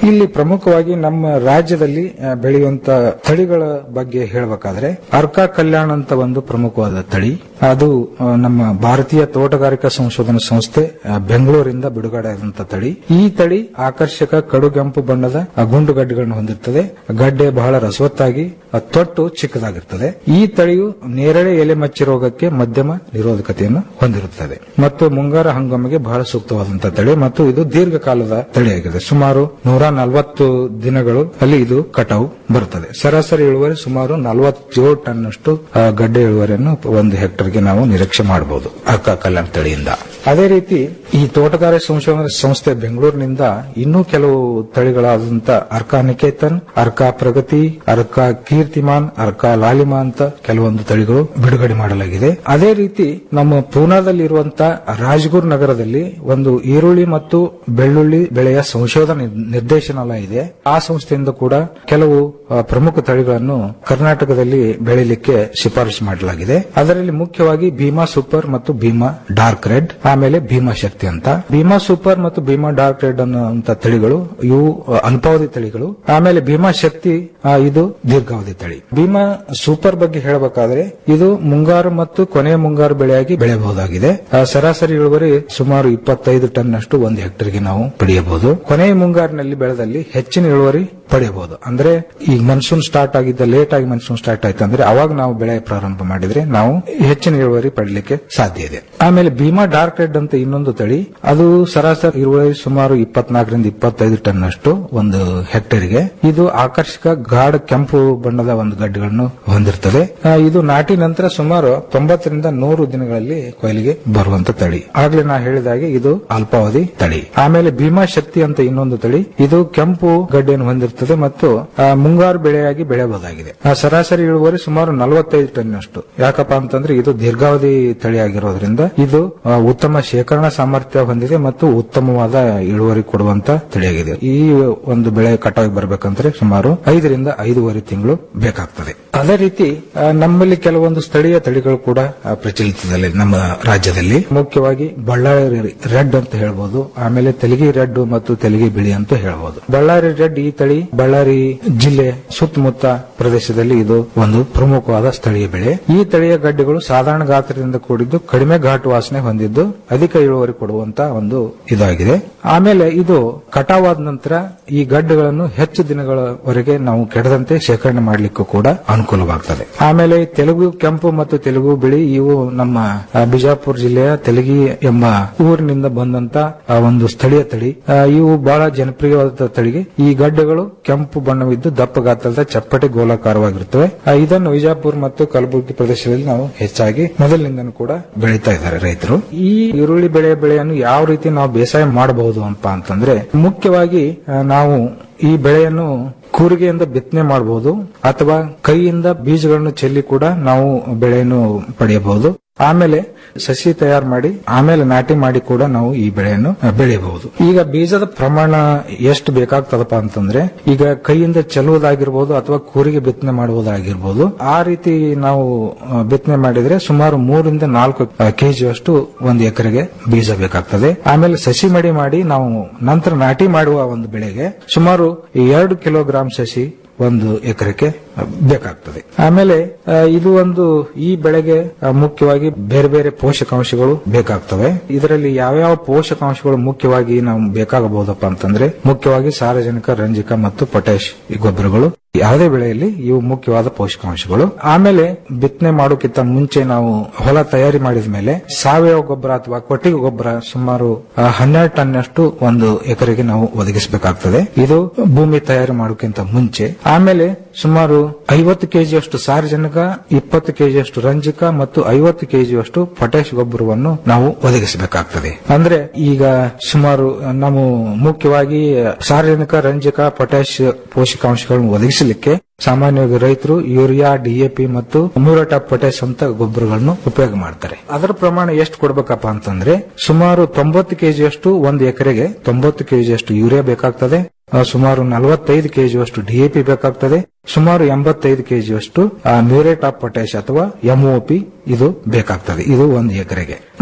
ಇಲ್ಲಿ ಪ್ರಮುಖವಾಗಿ ನಮ್ಮ ರಾಜ್ಯದಲ್ಲಿ ಆ, ಬೆಳೆಯುವಂತ ತಳಿಗಳ ಬಗ್ಗೆ ಹೇಳಬೇಕಾದ್ರೆ ಅರ್ಕಾ ಕಲ್ಯಾಣ ಅಂತ ಒಂದು ಪ್ರಮುಖವಾದ ತಳಿ ಅದು ಆ, ನಮ್ಮ ಭಾರತೀಯ ತೋಟಗಾರಿಕಾ ಸಂಶೋಧನಾ ಸಂಸ್ಥೆ ಆ, ಬೆಂಗಳೂರಿಂದ ಬಿಡುಗಡೆ ಆದಂತ ತಳಿ ಈ ತಳಿ ಆಕರ್ಷಕ ಕಡುಗೆಂಪು ಬಣ್ಣದ ಆ, ಗುಂಡು ಗಡ್ಡೆಗಳನ್ನು ಹೊಂದಿರುತ್ತದೆ ಗಡ್ಡೆ ಬಹಳ ರಸವತ್ತಾಗಿ ಆ, ತೊಟ್ಟು ಚಿಕ್ಕದಾಗಿರುತ್ತದೆ ಈ ತಳಿಯು ನೇರಳೆ ಎಲೆ ಮಚ್ಚಿ ರೋಗಕ್ಕೆ ಮಧ್ಯಮ ನಿರೋಧಕತೆಯನ್ನು ಹೊಂದಿರುತ್ತದೆ ಮತ್ತು ಮುಂಗಾರ ಹಂಗಾಮಿಗೆ ಬಹಳ ಸೂಕ್ತವಾದಂತಹ ತಳಿ ಮತ್ತು ಇದು ದೀರ್ಘಕಾಲದ ತಳಿಯಾಗಿದೆ ಸುಮಾರು ನೂರ ನಲವತ್ತು ದಿನಗಳು ಅಲ್ಲಿ ಇದು ಕಟಾವು ಬರುತ್ತದೆ ಸರಾಸರಿ ಇಳುವರಿ ಸುಮಾರು ನಲವತ್ತೇಳು ಟನ್ ಅಷ್ಟು ಆ, ಗಡ್ಡೆ ಇಳುವರಿಯನ್ನು ಒಂದು ಹೆಕ್ಟರ್ಗೆ ನಾವು ನಿರೀಕ್ಷೆ ಮಾಡಬಹುದು ಅಕ್ಕ ಕಲ್ಯಾಣ ತಳಿಯಿಂದ ಅದೇ ರೀತಿ ಈ ತೋಟಗಾರಿಕೆ ಸಂಶೋಧನಾ ಸಂಸ್ಥೆ ಬೆಂಗಳೂರಿನಿಂದ ಇನ್ನೂ ಕೆಲವು ತಳಿಗಳಾದಂತ ಅರ್ಕಾ ನಿಕೇತನ್ ಅರ್ಕಾ ಪ್ರಗತಿ ಅರ್ಕಾ ಕೀರ್ತಿಮಾನ್ ಅರ್ಕಾ ಲಾಲಿಮಾ ಅಂತ ಕೆಲವೊಂದು ತಳಿಗಳು ಬಿಡುಗಡೆ ಮಾಡಲಾಗಿದೆ ಅದೇ ರೀತಿ ನಮ್ಮ ಪೂನಾದಲ್ಲಿರುವಂತಹ ರಾಜ್ಗುರ್ ನಗರದಲ್ಲಿ ಒಂದು ಈರುಳ್ಳಿ ಮತ್ತು ಬೆಳ್ಳುಳ್ಳಿ ಬೆಳೆಯ ಸಂಶೋಧನಾ ನಿರ್ದೇಶನಾಲಯ ಇದೆ ಆ ಸಂಸ್ಥೆಯಿಂದ ಕೂಡ ಕೆಲವು ಆ, ಪ್ರಮುಖ ತಳಿಗಳನ್ನು ಕರ್ನಾಟಕದಲ್ಲಿ ಬೆಳೆಯಲಿಕ್ಕೆ ಶಿಫಾರಸು ಮಾಡಲಾಗಿದೆ ಅದರಲ್ಲಿ ಮುಖ್ಯವಾಗಿ ಭೀಮಾ ಸೂಪರ್ ಮತ್ತು ಭೀಮಾ ಡಾರ್ಕ್ ರೆಡ್ ಆಮೇಲೆ ಭೀಮಾ ಶಕ್ತಿ ಅಂತ ಭೀಮಾ ಸೂಪರ್ ಮತ್ತು ಭೀಮಾ ಡಾರ್ಕ್ ರೆಡ್ ಅನ್ನುವಂತ ತಳಿಗಳು ಇವು ಆ, ಅಲ್ಪಾವಧಿ ತಳಿಗಳು ಆಮೇಲೆ ಭೀಮಾ ಶಕ್ತಿ ಆ, ಇದು ದೀರ್ಘಾವಧಿ ತಳಿ ಭೀಮಾ ಸೂಪರ್ ಬಗ್ಗೆ ಹೇಳಬೇಕಾದ್ರೆ ಇದು ಮುಂಗಾರು ಮತ್ತು ಕೊನೆಯ ಮುಂಗಾರು ಬೆಳೆಯಾಗಿ ಬೆಳೆಯಬಹುದಾಗಿದೆ ಆ, ಸರಾಸರಿ ಇಳುವರಿ ಸುಮಾರು ಇಪ್ಪತ್ತೈದು ಟನ್ ಅಷ್ಟು ಒಂದು ಹೆಕ್ಟರ್ಗೆ ನಾವು ಪಡೆಯಬಹುದು ಕೊನೆಯ ಮುಂಗಾರಿನಲ್ಲಿ ಬೆಳೆದಲ್ಲಿ ಹೆಚ್ಚಿನ ಇಳುವರಿ ಪಡೆಯಬಹುದು ಅಂದ್ರೆ ಈಗ ಮನ್ಸೂನ್ ಸ್ಟಾರ್ಟ್ ಆಗಿದ್ದ ಲೇಟ್ ಆಗಿ ಮನ್ಸೂನ್ ಸ್ಟಾರ್ಟ್ ಆಯ್ತು ಅಂದ್ರೆ ಅವಾಗ ನಾವು ಬೆಳೆ ಪ್ರಾರಂಭ ಮಾಡಿದ್ರೆ ನಾವು ಹೆಚ್ಚಿನ ಇಳುವರಿ ಪಡಲಿಕ್ಕೆ ಸಾಧ್ಯ ಇದೆ ಆಮೇಲೆ ಭೀಮಾ ಡಾರ್ಕ್ ರೆಡ್ ಅಂತ ಇನ್ನೊಂದು ತಳಿ ಅದು ಸರಾಸರಿ ಇಳುವರಿ ಸುಮಾರು ಇಪ್ಪತ್ನಾಲ್ಕರಿಂದ ಇಪ್ಪತ್ತೈದು ಟನ್ ಅಷ್ಟು ಒಂದು ಹೆಕ್ಟೇರ್ಗೆ ಇದು ಆಕರ್ಷಕ ಗಾಢ ಕೆಂಪು ಬಣ್ಣದ ಒಂದು ಗಡ್ಡೆಗಳನ್ನು ಹೊಂದಿರುತ್ತದೆ ಆ, ಇದು ನಾಟಿ ನಂತರ ಸುಮಾರು ತೊಂಬತ್ತರಿಂದ ನೂರು ದಿನಗಳಲ್ಲಿ ಕೊಯ್ಲಿಗೆ ಬರುವಂತ ತಳಿ ಆಗ್ಲೇ ನಾ ಹೇಳಿದ ಹಾಗೆ ಇದು ಅಲ್ಪಾವಧಿ ತಳಿ ಆಮೇಲೆ ಭೀಮಾ ಶಕ್ತಿ ಅಂತ ಇನ್ನೊಂದು ತಳಿ ಇದು ಕೆಂಪು ಗಡ್ಡೆಯನ್ನು ಹೊಂದಿರುತ್ತದೆ ಮತ್ತು ಆ, ಮುಂಗಾರು ಬೆಳೆಯಾಗಿ ಬೆಳೆಯಬಹುದಾಗಿದೆ ಆ, ಸರಾಸರಿ ಇಳುವರಿ ಸುಮಾರು ನಲವತ್ತೈದು ಟನ್ ಅಷ್ಟು ಯಾಕಪ್ಪ ಅಂತಂದ್ರೆ ಇದು ದೀರ್ಘಾವಧಿ ತಳಿ ಆಗಿರೋದ್ರಿಂದ ಇದು ಆ, ಉತ್ತಮ ಶೇಖರಣಾ ಸಾಮರ್ಥ್ಯ ಹೊಂದಿದೆ ಮತ್ತು ಉತ್ತಮವಾದ ಇಳುವರಿ ಕೊಡುವಂತ ತಳಿಯಾಗಿದೆ ಈ ಒಂದು ಬೆಳೆ ಕಟಾವಿಗೆ ಬರಬೇಕಂದ್ರೆ ಸುಮಾರು ಐದರಿಂದ ಐದೂವರೆ ತಿಂಗಳು ಬೇಕಾಗ್ತದೆ ಅದೇ ರೀತಿ ಆ, ನಮ್ಮಲ್ಲಿ ಕೆಲವೊಂದು ಸ್ಥಳೀಯ ತಳಿಗಳು ಕೂಡ ಆ, ಪ್ರಚಲಿತದಲ್ಲಿ ನಮ್ಮ ರಾಜ್ಯದಲ್ಲಿ ಮುಖ್ಯವಾಗಿ ಬಳ್ಳಾರಿ ರೆಡ್ ಅಂತ ಹೇಳ್ಬೋದು ಆಮೇಲೆ ತೆಲಗಿ ರೆಡ್ ಮತ್ತು ತೆಲಗಿ ಬಿಳಿ ಅಂತ ಹೇಳ್ಬೋದು ಬಳ್ಳಾರಿ ರೆಡ್ ಈ ತಳಿ ಬಳ್ಳಾರಿ ಜಿಲ್ಲೆ ಸುತ್ತಮುತ್ತ ಪ್ರದೇಶದಲ್ಲಿ ಇದು ಒಂದು ಪ್ರಮುಖವಾದ ಸ್ಥಳೀಯ ಬೆಳೆ ಈ ತಳಿಯ ಗಡ್ಡೆಗಳು ಸಾಧಾರಣ ಗಾತ್ರದಿಂದ ಕೂಡಿದ್ದು ಕಡಿಮೆ ಘಾಟು ವಾಸನೆ ಹೊಂದಿದ್ದು ಅಧಿಕ ಇಳುವರಿ ಕೊಡುವಂತ ಒಂದು ಇದಾಗಿದೆ ಆಮೇಲೆ ಇದು ಕಟಾವಾದ ನಂತರ ಈ ಗಡ್ಡೆಗಳನ್ನು ಹೆಚ್ಚು ದಿನಗಳವರೆಗೆ ನಾವು ಕೆಡದಂತೆ ಶೇಖರಣೆ ಮಾಡಲಿಕ್ಕೂ ಕೂಡ ಅನುಕೂಲವಾಗ್ತದೆ ಆಮೇಲೆ ತೆಲುಗು ಕೆಂಪು ಮತ್ತು ತೆಲುಗು ಬಿಳಿ ಇವು ನಮ್ಮ ಆ, ಬಿಜಾಪುರ ಜಿಲ್ಲೆಯ ತೆಲಗಿ ಎಂಬ ಊರಿನಿಂದ ಬಂದಂತ ಆ, ಒಂದು ಸ್ಥಳೀಯ ತಳಿ ಆ, ಇವು ಬಹಳ ಜನಪ್ರಿಯವಾದ ತಳಿಗೆ ಈ ಗಡ್ಡೆಗಳು ಕೆಂಪು ಬಣ್ಣವಿದ್ದು ದಪ್ಪ ಗಾತ್ರದ ಚಪ್ಪಟೆ ಗೋಲಾಕಾರವಾಗಿರುತ್ತವೆ ಆ, ಇದನ್ನು ವಿಜಯಪುರ ಮತ್ತು ಕಲಬುರಗಿ ಪ್ರದೇಶದಲ್ಲಿ ನಾವು ಹೆಚ್ಚಾಗಿ ಮೊದಲಿನಿಂದನೂ ಕೂಡ ಬೆಳೀತಾ ಇದ್ದಾರೆ ರೈತರು ಈ ಈರುಳ್ಳಿ ಬೆಳೆ ಬೆಳೆಯನ್ನು ಯಾವ ರೀತಿ ನಾವು ಬೇಸಾಯ ಮಾಡಬಹುದು ಅಂತ ಅಂತಂದ್ರೆ ಮುಖ್ಯವಾಗಿ ಆ, ನಾವು ಈ ಬೆಳೆಯನ್ನು ಕೂರಿಗೆಯಿಂದ ಬಿತ್ತನೆ ಮಾಡಬಹುದು ಅಥವಾ ಕೈಯಿಂದ ಬೀಜಗಳನ್ನು ಚೆಲ್ಲಿ ಕೂಡ ನಾವು ಬೆಳೆಯನ್ನು ಪಡೆಯಬಹುದು ಆಮೇಲೆ ಸಸಿ ತಯಾರು ಮಾಡಿ ಆಮೇಲೆ ನಾಟಿ ಮಾಡಿ ಕೂಡ ನಾವು ಈ ಬೆಳೆಯನ್ನು ಆ, ಬೆಳೆಯಬಹುದು ಈಗ ಬೀಜದ ಪ್ರಮಾಣ ಎಷ್ಟು ಬೇಕಾಗ್ತದಪ್ಪ ಅಂತಂದ್ರೆ ಈಗ ಕೈಯಿಂದ ಚೆಲ್ಲುವುದಾಗಿರ್ಬೋದು ಅಥವಾ ಕೂರಿಗೆ ಬಿತ್ತನೆ ಮಾಡುವುದಾಗಿರ್ಬೋದು ಆ ರೀತಿ ನಾವು ಆ, ಬಿತ್ತನೆ ಮಾಡಿದ್ರೆ ಸುಮಾರು ಮೂರರಿಂದ ನಾಲ್ಕು ಕೆಜಿ ಅಷ್ಟು ಒಂದು ಎಕರೆಗೆ ಬೀಜ ಬೇಕಾಗ್ತದೆ ಆಮೇಲೆ ಸಸಿ ಮಡಿ ಮಾಡಿ ನಾವು ನಂತರ ನಾಟಿ ಮಾಡುವ ಒಂದು ಬೆಳೆಗೆ ಸುಮಾರು ಎರಡು ಕಿಲೋಗ್ರಾಂ ಸಸಿ ಒಂದು ಎಕರೆಗೆ ಬೇಕಾಗ್ತದೆ ಆಮೇಲೆ ಆ, ಇದು ಒಂದು ಈ ಬೆಳೆಗೆ ಆ, ಮುಖ್ಯವಾಗಿ ಬೇರೆ ಬೇರೆ ಪೋಷಕಾಂಶಗಳು ಬೇಕಾಗ್ತವೆ ಇದರಲ್ಲಿ ಯಾವ್ಯಾವ ಪೋಷಕಾಂಶಗಳು ಮುಖ್ಯವಾಗಿ ನಾವು ಬೇಕಾಗಬಹುದಪ್ಪ ಅಂತಂದ್ರೆ ಮುಖ್ಯವಾಗಿ ಸಾರಜನಕ ರಂಜಕ ಮತ್ತು ಪೊಟ್ಯಾಶ್ ಈ ಗೊಬ್ಬರಗಳು ಯಾವುದೇ ಬೆಳೆಯಲ್ಲಿ ಇವು ಮುಖ್ಯವಾದ ಪೋಷಕಾಂಶಗಳು ಆಮೇಲೆ ಬಿತ್ತನೆ ಮಾಡೋಕ್ಕಿಂತ ಮುಂಚೆ ನಾವು ಹೊಲ ತಯಾರಿ ಮಾಡಿದ ಮೇಲೆ ಸಾವಯವ ಗೊಬ್ಬರ ಅಥವಾ ಕೊಟ್ಟಿಗೆ ಗೊಬ್ಬರ ಸುಮಾರು ಆ, ಹನ್ನೆರಡು ಟನ್ ಅಷ್ಟು ಒಂದು ಎಕರೆಗೆ ನಾವು ಒದಗಿಸಬೇಕಾಗ್ತದೆ ಇದು ಭೂಮಿ ತಯಾರಿ ಮಾಡೋಕ್ಕಿಂತ ಮುಂಚೆ ಆಮೇಲೆ ಸುಮಾರು ಐವತ್ತು ಕೆಜಿಯಷ್ಟು ಸಾರಜನಕ ಇಪ್ಪತ್ತು ಕೆಜಿಯಷ್ಟು ರಂಜಕ ಮತ್ತು ಐವತ್ತು ಕೆಜಿಯಷ್ಟು ಪೊಟ್ಯಾಶ್ ಗೊಬ್ಬರವನ್ನು ನಾವು ಒದಗಿಸಬೇಕಾಗ್ತದೆ ಅಂದ್ರೆ ಈಗ ಸುಮಾರು ನಾವು ಮುಖ್ಯವಾಗಿ ಸಾರಜನಕ ರಂಜಕ ಪೊಟ್ಯಾಶ್ ಪೋಷಕಾಂಶಗಳನ್ನು ಒದಗಿಸಲಿಕ್ಕೆ ಸಾಮಾನ್ಯವಾಗಿ ರೈತರು ಯೂರಿಯಾ ಡಿಎಪಿ ಮತ್ತು ಮ್ಯೂರೇಟ್ ಆಫ್ ಪೊಟ್ಯಾಶ್ ಅಂತ ಗೊಬ್ಬರಗಳನ್ನು ಉಪಯೋಗ ಮಾಡ್ತಾರೆ ಅದರ ಪ್ರಮಾಣ ಎಷ್ಟು ಕೊಡಬೇಕಪ್ಪ ಅಂತಂದ್ರೆ ಸುಮಾರು ತೊಂಬತ್ತು ಕೆಜಿಯಷ್ಟು ಒಂದು ಎಕರೆಗೆ ತೊಂಬತ್ತು ಕೆಜಿಯಷ್ಟು ಯೂರಿಯಾ ಬೇಕಾಗ್ತದೆ ಆ, ಸುಮಾರು ನಲವತ್ತೈದು ಕೆಜಿಯಷ್ಟು ಡಿಎಪಿ ಬೇಕಾಗ್ತದೆ ಸುಮಾರು ಎಂಬತ್ತೈದು ಕೆಜಿಯಷ್ಟು ಮ್ಯೂರೇಟ್ ಆಫ್ ಪೊಟ್ಯಾಶ್ ಅಥವಾ ಎಂಒಪಿ ಇದು ಬೇಕಾಗ್ತದೆ ಇದು ಒಂದು ಎಕರೆಗೆ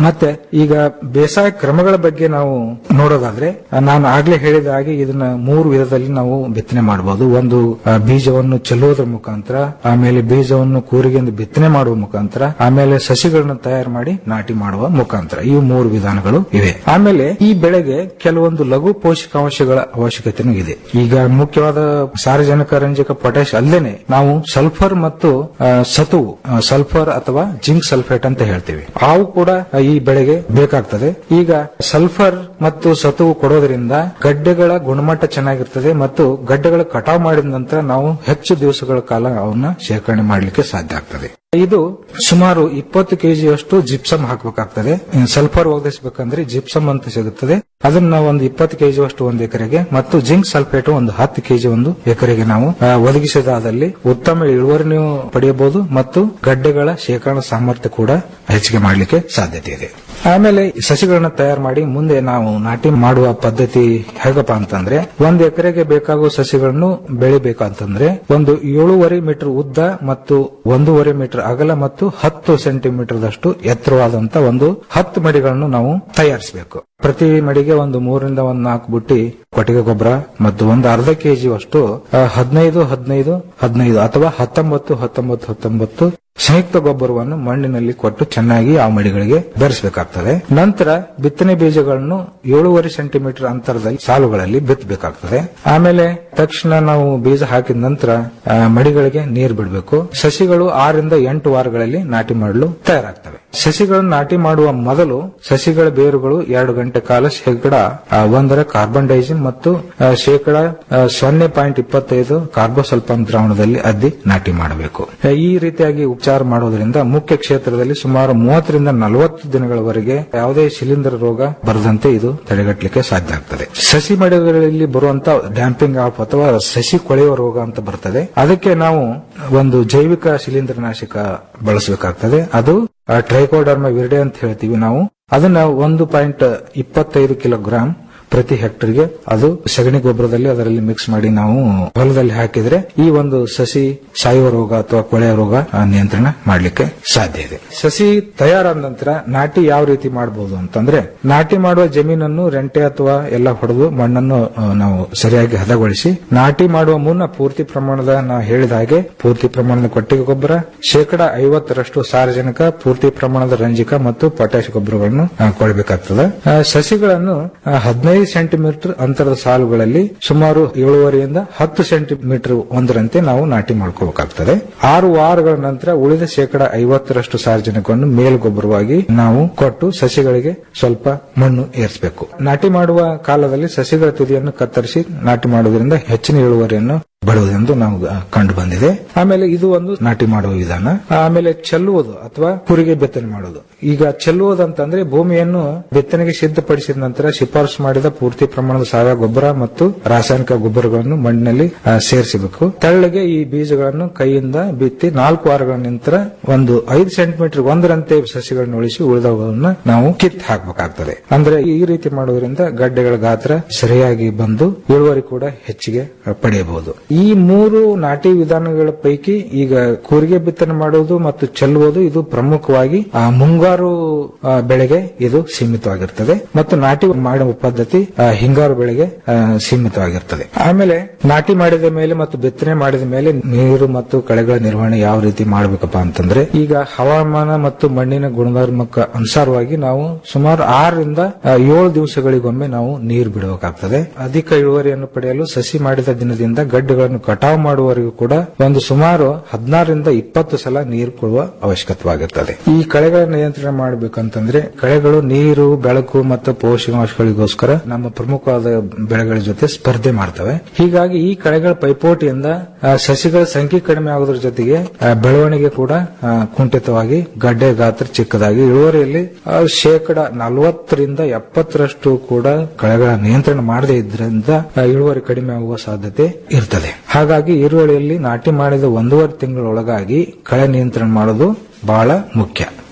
ಮತ್ತೆ ಈಗ ಬೇಸಾಯ ಕ್ರಮಗಳ ಬಗ್ಗೆ ನಾವು ನೋಡೋದಾದ್ರೆ ಆ, ನಾನು ಆಗ್ಲೇ ಹೇಳಿದ ಹಾಗೆ ಇದನ್ನ ಮೂರು ವಿಧದಲ್ಲಿ ನಾವು ಬಿತ್ತನೆ ಮಾಡಬಹುದು ಒಂದು ಆ, ಬೀಜವನ್ನು ಚೆಲ್ಲುವುದರ ಮುಖಾಂತರ ಆಮೇಲೆ ಬೀಜವನ್ನು ಕೂರಿಗೆಂದು ಬಿತ್ತನೆ ಮಾಡುವ ಮುಖಾಂತರ ಆಮೇಲೆ ಸಸಿಗಳನ್ನ ತಯಾರು ಮಾಡಿ ನಾಟಿ ಮಾಡುವ ಮುಖಾಂತರ ಈ ಮೂರು ವಿಧಾನಗಳು ಇವೆ ಆಮೇಲೆ ಈ ಬೆಳೆಗೆ ಕೆಲವೊಂದು ಲಘು ಪೋಷಕಾಂಶಗಳ ಅವಶ್ಯಕತೆನೂ ಇದೆ ಈಗ ಮುಖ್ಯವಾದ ಸಾರಜನಕ ರಂಜಕ ಪೊಟ್ಯಾಶ್ ಅಲ್ಲದೆ ನಾವು ಸಲ್ಫರ್ ಮತ್ತು ಆ, ಸತುವು ಆ, ಸಲ್ಫರ್ ಅಥವಾ ಜಿಂಕ್ ಸಲ್ಫೇಟ್ ಅಂತ ಹೇಳ್ತೀವಿ ಅವು ಕೂಡ ಈ ಬೆಳೆಗೆ ಬೇಕಾಗ್ತದೆ ಈಗ ಸಲ್ಫರ್ ಮತ್ತು ಸತುವು ಕೊಡೋದ್ರಿಂದ ಗಡ್ಡೆಗಳ ಗುಣಮಟ್ಟ ಚೆನ್ನಾಗಿರ್ತದೆ ಮತ್ತು ಗಡ್ಡೆಗಳ ಕಟಾವು ಮಾಡಿದ ನಂತರ ನಾವು ಹೆಚ್ಚು ದಿವಸಗಳ ಕಾಲ ಅವನ್ನ ಶೇಖರಣೆ ಮಾಡಲಿಕ್ಕೆ ಸಾಧ್ಯ ಆಗ್ತದೆ ಇದು ಸುಮಾರು ಇಪ್ಪತ್ತು ಕೆಜಿಯಷ್ಟು ಜಿಪ್ಸಮ್ ಹಾಕಬೇಕಾಗ್ತದೆ ಸಲ್ಫರ್ ಒದಗಿಸಬೇಕಂದ್ರೆ ಜಿಪ್ಸಮ್ ಅಂತ ಸಿಗುತ್ತದೆ ಅದನ್ನ ನಾವು ಒಂದು ಇಪ್ಪತ್ತು ಕೆಜಿಯಷ್ಟು ಒಂದು ಎಕರೆಗೆ ಮತ್ತು ಜಿಂಕ್ ಸಲ್ಫೇಟ್ ಒಂದು ಹತ್ತು ಕೆಜಿ ಒಂದು ಎಕರೆಗೆ ನಾವು ಆ, ಒದಗಿಸಿದಾದಲ್ಲಿ ಉತ್ತಮ ಇಳುವರಿನೂ ಪಡೆಯಬಹುದು ಮತ್ತು ಗಡ್ಡೆಗಳ ಶೇಖರಣಾ ಸಾಮರ್ಥ್ಯ ಕೂಡ ಹೆಚ್ಚಿಗೆ ಮಾಡಲಿಕ್ಕೆ ಸಾಧ್ಯತೆ ಇದೆ ಆಮೇಲೆ ಈ ಸಸಿಗಳನ್ನ ತಯಾರು ಮಾಡಿ ಮುಂದೆ ನಾವು ನಾಟಿ ಮಾಡುವ ಪದ್ಧತಿ ಹೇಗಪ್ಪ ಅಂತಂದ್ರೆ ಒಂದು ಎಕರೆಗೆ ಬೇಕಾಗುವ ಸಸಿಗಳನ್ನು ಬೆಳಿಬೇಕಂತಂದ್ರೆ ಒಂದು ಏಳೂವರೆ ಮೀಟರ್ ಉದ್ದ ಮತ್ತು ಒಂದೂವರೆ ಮೀಟರ್ ಅಗಲ ಮತ್ತು ಹತ್ತು ಸೆಂಟಿಮೀಟರ್ ದಷ್ಟು ಎತ್ತರವಾದಂತ ಒಂದು ಹತ್ತು ಮಡಿಗಳನ್ನು ನಾವು ತಯಾರಿಸಬೇಕು ಪ್ರತಿ ಮಡಿಗೆ ಒಂದು ಮೂರರಿಂದ ಒಂದು ನಾಲ್ಕು ಬುಟ್ಟಿ ಕೊಟ್ಟಿಗೆ ಗೊಬ್ಬರ ಮತ್ತು ಒಂದು ಅರ್ಧ ಕೆಜಿ ಅಷ್ಟು ಹದಿನೈದು ಹದಿನೈದು ಹದಿನೈದು ಅಥವಾ ಹತ್ತೊಂಬತ್ತು ಹತ್ತೊಂಬತ್ತು ಹತ್ತೊಂಬತ್ತು ಸಂಯುಕ್ತ ಗೊಬ್ಬರವನ್ನು ಮಣ್ಣಿನಲ್ಲಿ ಕೊಟ್ಟು ಚೆನ್ನಾಗಿ ಆ ಮಡಿಗಳಿಗೆ ಬೆರೆಸಬೇಕಾಗ್ತದೆ ನಂತರ ಬಿತ್ತನೆ ಬೀಜಗಳನ್ನು ಏಳೂವರೆ ಸೆಂಟಿಮೀಟರ್ ಅಂತರದಲ್ಲಿ ಸಾಲುಗಳಲ್ಲಿ ಬಿತ್ತಬೇಕಾಗ್ತದೆ ಆಮೇಲೆ ತಕ್ಷಣ ನಾವು ಬೀಜ ಹಾಕಿದ ನಂತರ ಆ, ಮಡಿಗಳಿಗೆ ನೀರು ಬಿಡಬೇಕು ಸಸಿಗಳು ಆರರಿಂದ ಎಂಟು ವಾರಗಳಲ್ಲಿ ನಾಟಿ ಮಾಡಲು ತಯಾರಾಗ್ತವೆ ಸಸಿಗಳನ್ನು ನಾಟಿ ಮಾಡುವ ಮೊದಲು ಸಸಿಗಳ ಬೇರುಗಳು ಎರಡು ಗಂಟೆ ಕಾಲ ಶೇಕಡ ಆ, ಒಂದರ ಕಾರ್ಬನ್ ಡೈಜಿನ್ ಮತ್ತು ಆ, ಶೇಕಡ ಆ, ಸೊನ್ನೆ ಪಾಯಿಂಟ್ ಇಪ್ಪತ್ತೈದು ಕಾರ್ಬೋಸಲ್ಫಾನ್ ದ್ರಾವಣದಲ್ಲಿ ಅದ್ದಿ ನಾಟಿ ಮಾಡಬೇಕು ಆ, ಈ ರೀತಿಯಾಗಿ ಉಪಚಾರ ಮಾಡೋದ್ರಿಂದ ಮುಖ್ಯ ಕ್ಷೇತ್ರದಲ್ಲಿ ಸುಮಾರು ಮೂವತ್ತರಿಂದ ನಲವತ್ತು ದಿನಗಳವರೆಗೆ ಯಾವುದೇ ಶಿಲೀಂಧ್ರ ರೋಗ ಬರದಂತೆ ಇದು ತಡೆಗಟ್ಟಲಿಕ್ಕೆ ಸಾಧ್ಯ ಆಗ್ತದೆ ಸಸಿ ಮಡಿಗಳಲ್ಲಿ ಬರುವಂತ ಡ್ಯಾಂಪಿಂಗ್ ಆಫ್ ಅಥವಾ ಸಸಿ ಕೊಳೆಯುವ ರೋಗ ಅಂತ ಬರ್ತದೆ ಅದಕ್ಕೆ ನಾವು ಒಂದು ಜೈವಿಕ ಶಿಲೀಂಧ್ರನಾಶಕ ಬಳಸಬೇಕಾಗ್ತದೆ ಅದು ಟ್ರೈಕೋಡರ್ಮ ವಿರ್ಡೆ ಅಂತ ಹೇಳ್ತೀವಿ ನಾವು ಅದನ್ನ ಒಂದು ಪಾಯಿಂಟ್ ಇಪ್ಪತ್ತೈದು ಕಿಲೋಗ್ರಾಂ ಪ್ರತಿ ಹೆಕ್ಟರ್ಗೆ ಅದು ಸಗಣಿ ಗೊಬ್ಬರದಲ್ಲಿ ಅದರಲ್ಲಿ ಮಿಕ್ಸ್ ಮಾಡಿ ನಾವು ಹೊಲದಲ್ಲಿ ಹಾಕಿದ್ರೆ ಈ ಒಂದು ಸಸಿ ಸಾಯುವ ರೋಗ ಅಥವಾ ಕೊಳೆಯ ರೋಗ ಆ, ನಿಯಂತ್ರಣ ಮಾಡಲಿಕ್ಕೆ ಸಾಧ್ಯ ಇದೆ ಸಸಿ ತಯಾರಾದ ನಂತರ ನಾಟಿ ಯಾವ ರೀತಿ ಮಾಡಬಹುದು ಅಂತಂದ್ರೆ ನಾಟಿ ಮಾಡುವ ಜಮೀನನ್ನು ರೆಂಟೆ ಅಥವಾ ಎಲ್ಲ ಹೊಡೆದು ಮಣ್ಣನ್ನು ಆ, ನಾವು ಸರಿಯಾಗಿ ಹದಗೊಳಿಸಿ ನಾಟಿ ಮಾಡುವ ಮುನ್ನ ಪೂರ್ತಿ ಪ್ರಮಾಣದ ನಾ ಹೇಳಿದ ಹಾಗೆ ಪೂರ್ತಿ ಪ್ರಮಾಣದ ಕೊಟ್ಟಿಗೆ ಗೊಬ್ಬರ ಶೇಕಡ ಐವತ್ತರಷ್ಟು ಸಾರಜನಕ ಪೂರ್ತಿ ಪ್ರಮಾಣದ ರಂಜಕ ಮತ್ತು ಪೊಟ್ಯಾಶ್ ಗೊಬ್ಬರಗಳನ್ನು ಆ, ಕೊಡಬೇಕಾಗ್ತದೆ ಆ, ಸಸಿಗಳನ್ನು ಆ, ಹದಿನೈದು ಸೆಂಟಿಮೀಟರ್ ಅಂತರದ ಸಾಲುಗಳಲ್ಲಿ ಸುಮಾರು ಏಳುವರೆಯಿಂದ ಹತ್ತು ಸೆಂಟಿಮೀಟರ್ ಒಂದರಂತೆ ನಾವು ನಾಟಿ ಮಾಡ್ಕೋಬೇಕಾಗ್ತದೆ ಆರು ವಾರಗಳ ನಂತರ ಉಳಿದ ಶೇಕಡ ಐವತ್ತರಷ್ಟು ಸಾರಜನಕವನ್ನು ಮೇಲ್ಗೊಬ್ಬರವಾಗಿ ನಾವು ಕೊಟ್ಟು ಸಸಿಗಳಿಗೆ ಸ್ವಲ್ಪ ಮಣ್ಣು ಏರಿಸಬೇಕು ನಾಟಿ ಮಾಡುವ ಕಾಲದಲ್ಲಿ ಸಸಿಗಳ ತುದಿಯನ್ನು ಕತ್ತರಿಸಿ ನಾಟಿ ಮಾಡುವುದರಿಂದ ಹೆಚ್ಚಿನ ಇಳುವರಿಯನ್ನು ಬರುವುದೆಂದು ನಾವು ಆ, ಕಂಡು ಬಂದಿದೆ ಆಮೇಲೆ ಇದು ಒಂದು ನಾಟಿ ಮಾಡುವ ವಿಧಾನ ಆಮೇಲೆ ಚೆಲ್ಲುವುದು ಅಥವಾ ಕುರಿಗೆ ಬಿತ್ತನೆ ಮಾಡುವುದು ಈಗ ಚೆಲ್ಲುವುದು ಅಂತಂದ್ರೆ ಭೂಮಿಯನ್ನು ಬಿತ್ತನೆಗೆ ಸಿದ್ಧಪಡಿಸಿದ ನಂತರ ಶಿಫಾರಸು ಮಾಡಿದ ಪೂರ್ತಿ ಪ್ರಮಾಣದ ಸಾವಯವ ಗೊಬ್ಬರ ಮತ್ತು ರಾಸಾಯನಿಕ ಗೊಬ್ಬರಗಳನ್ನು ಮಣ್ಣಿನಲ್ಲಿ ಆ, ಸೇರಿಸಬೇಕು ತೆಳ್ಳಗೆ ಈ ಬೀಜಗಳನ್ನು ಕೈಯಿಂದ ಬಿತ್ತಿ ನಾಲ್ಕು ವಾರಗಳ ನಂತರ ಒಂದು ಐದು ಸೆಂಟಿಮೀಟರ್ ಒಂದರಂತೆ ಸಸಿಗಳನ್ನು ಉಳಿಸಿ ಉಳಿದವುಗಳನ್ನ ನಾವು ಕಿತ್ತು ಹಾಕಬೇಕಾಗ್ತದೆ ಅಂದ್ರೆ ಈ ರೀತಿ ಮಾಡುವುದರಿಂದ ಗಡ್ಡೆಗಳ ಗಾತ್ರ ಸರಿಯಾಗಿ ಬಂದು ಇಳುವರಿ ಕೂಡ ಹೆಚ್ಚಿಗೆ ಆ, ಪಡೆಯಬಹುದು ಈ ಮೂರು ನಾಟಿ ವಿಧಾನಗಳ ಪೈಕಿ ಈಗ ಕೂರಿಗೆ ಬಿತ್ತನೆ ಮಾಡುವುದು ಮತ್ತು ಚೆಲ್ಲುವುದು ಇದು ಪ್ರಮುಖವಾಗಿ ಆ, ಮುಂಗಾರು ಆ, ಬೆಳೆಗೆ ಇದು ಸೀಮಿತವಾಗಿರ್ತದೆ ಮತ್ತು ನಾಟಿ ಮಾಡುವ ಪದ್ಧತಿ ಆ, ಹಿಂಗಾರು ಬೆಳೆಗೆ ಆ, ಸೀಮಿತವಾಗಿರ್ತದೆ ಆಮೇಲೆ ನಾಟಿ ಮಾಡಿದ ಮೇಲೆ ಮತ್ತು ಬಿತ್ತನೆ ಮಾಡಿದ ಮೇಲೆ ನೀರು ಮತ್ತು ಕಳೆಗಳ ನಿರ್ವಹಣೆ ಯಾವ ರೀತಿ ಮಾಡಬೇಕಪ್ಪ ಅಂತಂದ್ರೆ ಈಗ ಹವಾಮಾನ ಮತ್ತು ಮಣ್ಣಿನ ಗುಣಧರ್ಮಕ್ಕೆ ಅನುಸಾರವಾಗಿ ನಾವು ಸುಮಾರು ಆರರಿಂದ ಆ, ಏಳು ದಿವಸಗಳಿಗೊಮ್ಮೆ ನಾವು ನೀರು ಬಿಡಬೇಕಾಗ್ತದೆ ಅಧಿಕ ಇಳುವರಿಯನ್ನು ಪಡೆಯಲು ಸಸಿ ಮಾಡಿದ ದಿನದಿಂದ ಗಡ್ಡೆಗಳನ್ನು ಕಟಾವು ಮಾಡುವವರೆಗೂ ಕೂಡ ಒಂದು ಸುಮಾರು ಹದಿನಾರರಿಂದ ಇಪ್ಪತ್ತು ಸಲ ನೀರು ಕೊಡುವ ಅವಶ್ಯಕತೆವಾಗಿರ್ತದೆ ಈ ಕಳೆಗಳ ನಿಯಂತ್ರಣ ಮಾಡಬೇಕಂತಂದ್ರೆ ಕಳೆಗಳು ನೀರು ಬೆಳಕು ಮತ್ತು ಪೋಷಕಾಂಶಗಳಿಗೋಸ್ಕರ ನಮ್ಮ ಪ್ರಮುಖವಾದ ಬೆಳೆಗಳ ಜೊತೆ ಸ್ಪರ್ಧೆ ಮಾಡ್ತವೆ ಹೀಗಾಗಿ ಈ ಕಳೆಗಳ ಪೈಪೋಟಿಯಿಂದ ಆ, ಸಸಿಗಳ ಸಂಖ್ಯೆ ಕಡಿಮೆ ಆಗೋದ್ರ ಜೊತೆಗೆ ಆ, ಬೆಳವಣಿಗೆ ಕೂಡ ಆ, ಕುಂಠಿತವಾಗಿ ಗಡ್ಡೆ ಗಾತ್ರ ಚಿಕ್ಕದಾಗಿ ಇಳುವರಿಯಲ್ಲಿ ಆ, ಶೇಕಡ ನಲವತ್ತರಿಂದ ಎಪ್ಪತ್ತರಷ್ಟು ಕೂಡ ಕಳೆಗಳ ನಿಯಂತ್ರಣ ಮಾಡದೇ ಇದ್ರಿಂದ ಆ, ಇಳುವರಿ ಕಡಿಮೆ ಆಗುವ ಸಾಧ್ಯತೆ ಇರ್ತದೆ ಹಾಗಾಗಿ ಈರುಳ್ಳಿಯಲ್ಲಿ ನಾಟಿ ಮಾಡಿದ ಒಂದೂವರೆ ತಿಂಗಳೊಳಗಾಗಿ ಕಳೆ ನಿಯಂತ್ರಣ ಮಾಡೋದು ಬಹಳ ಮುಖ್ಯ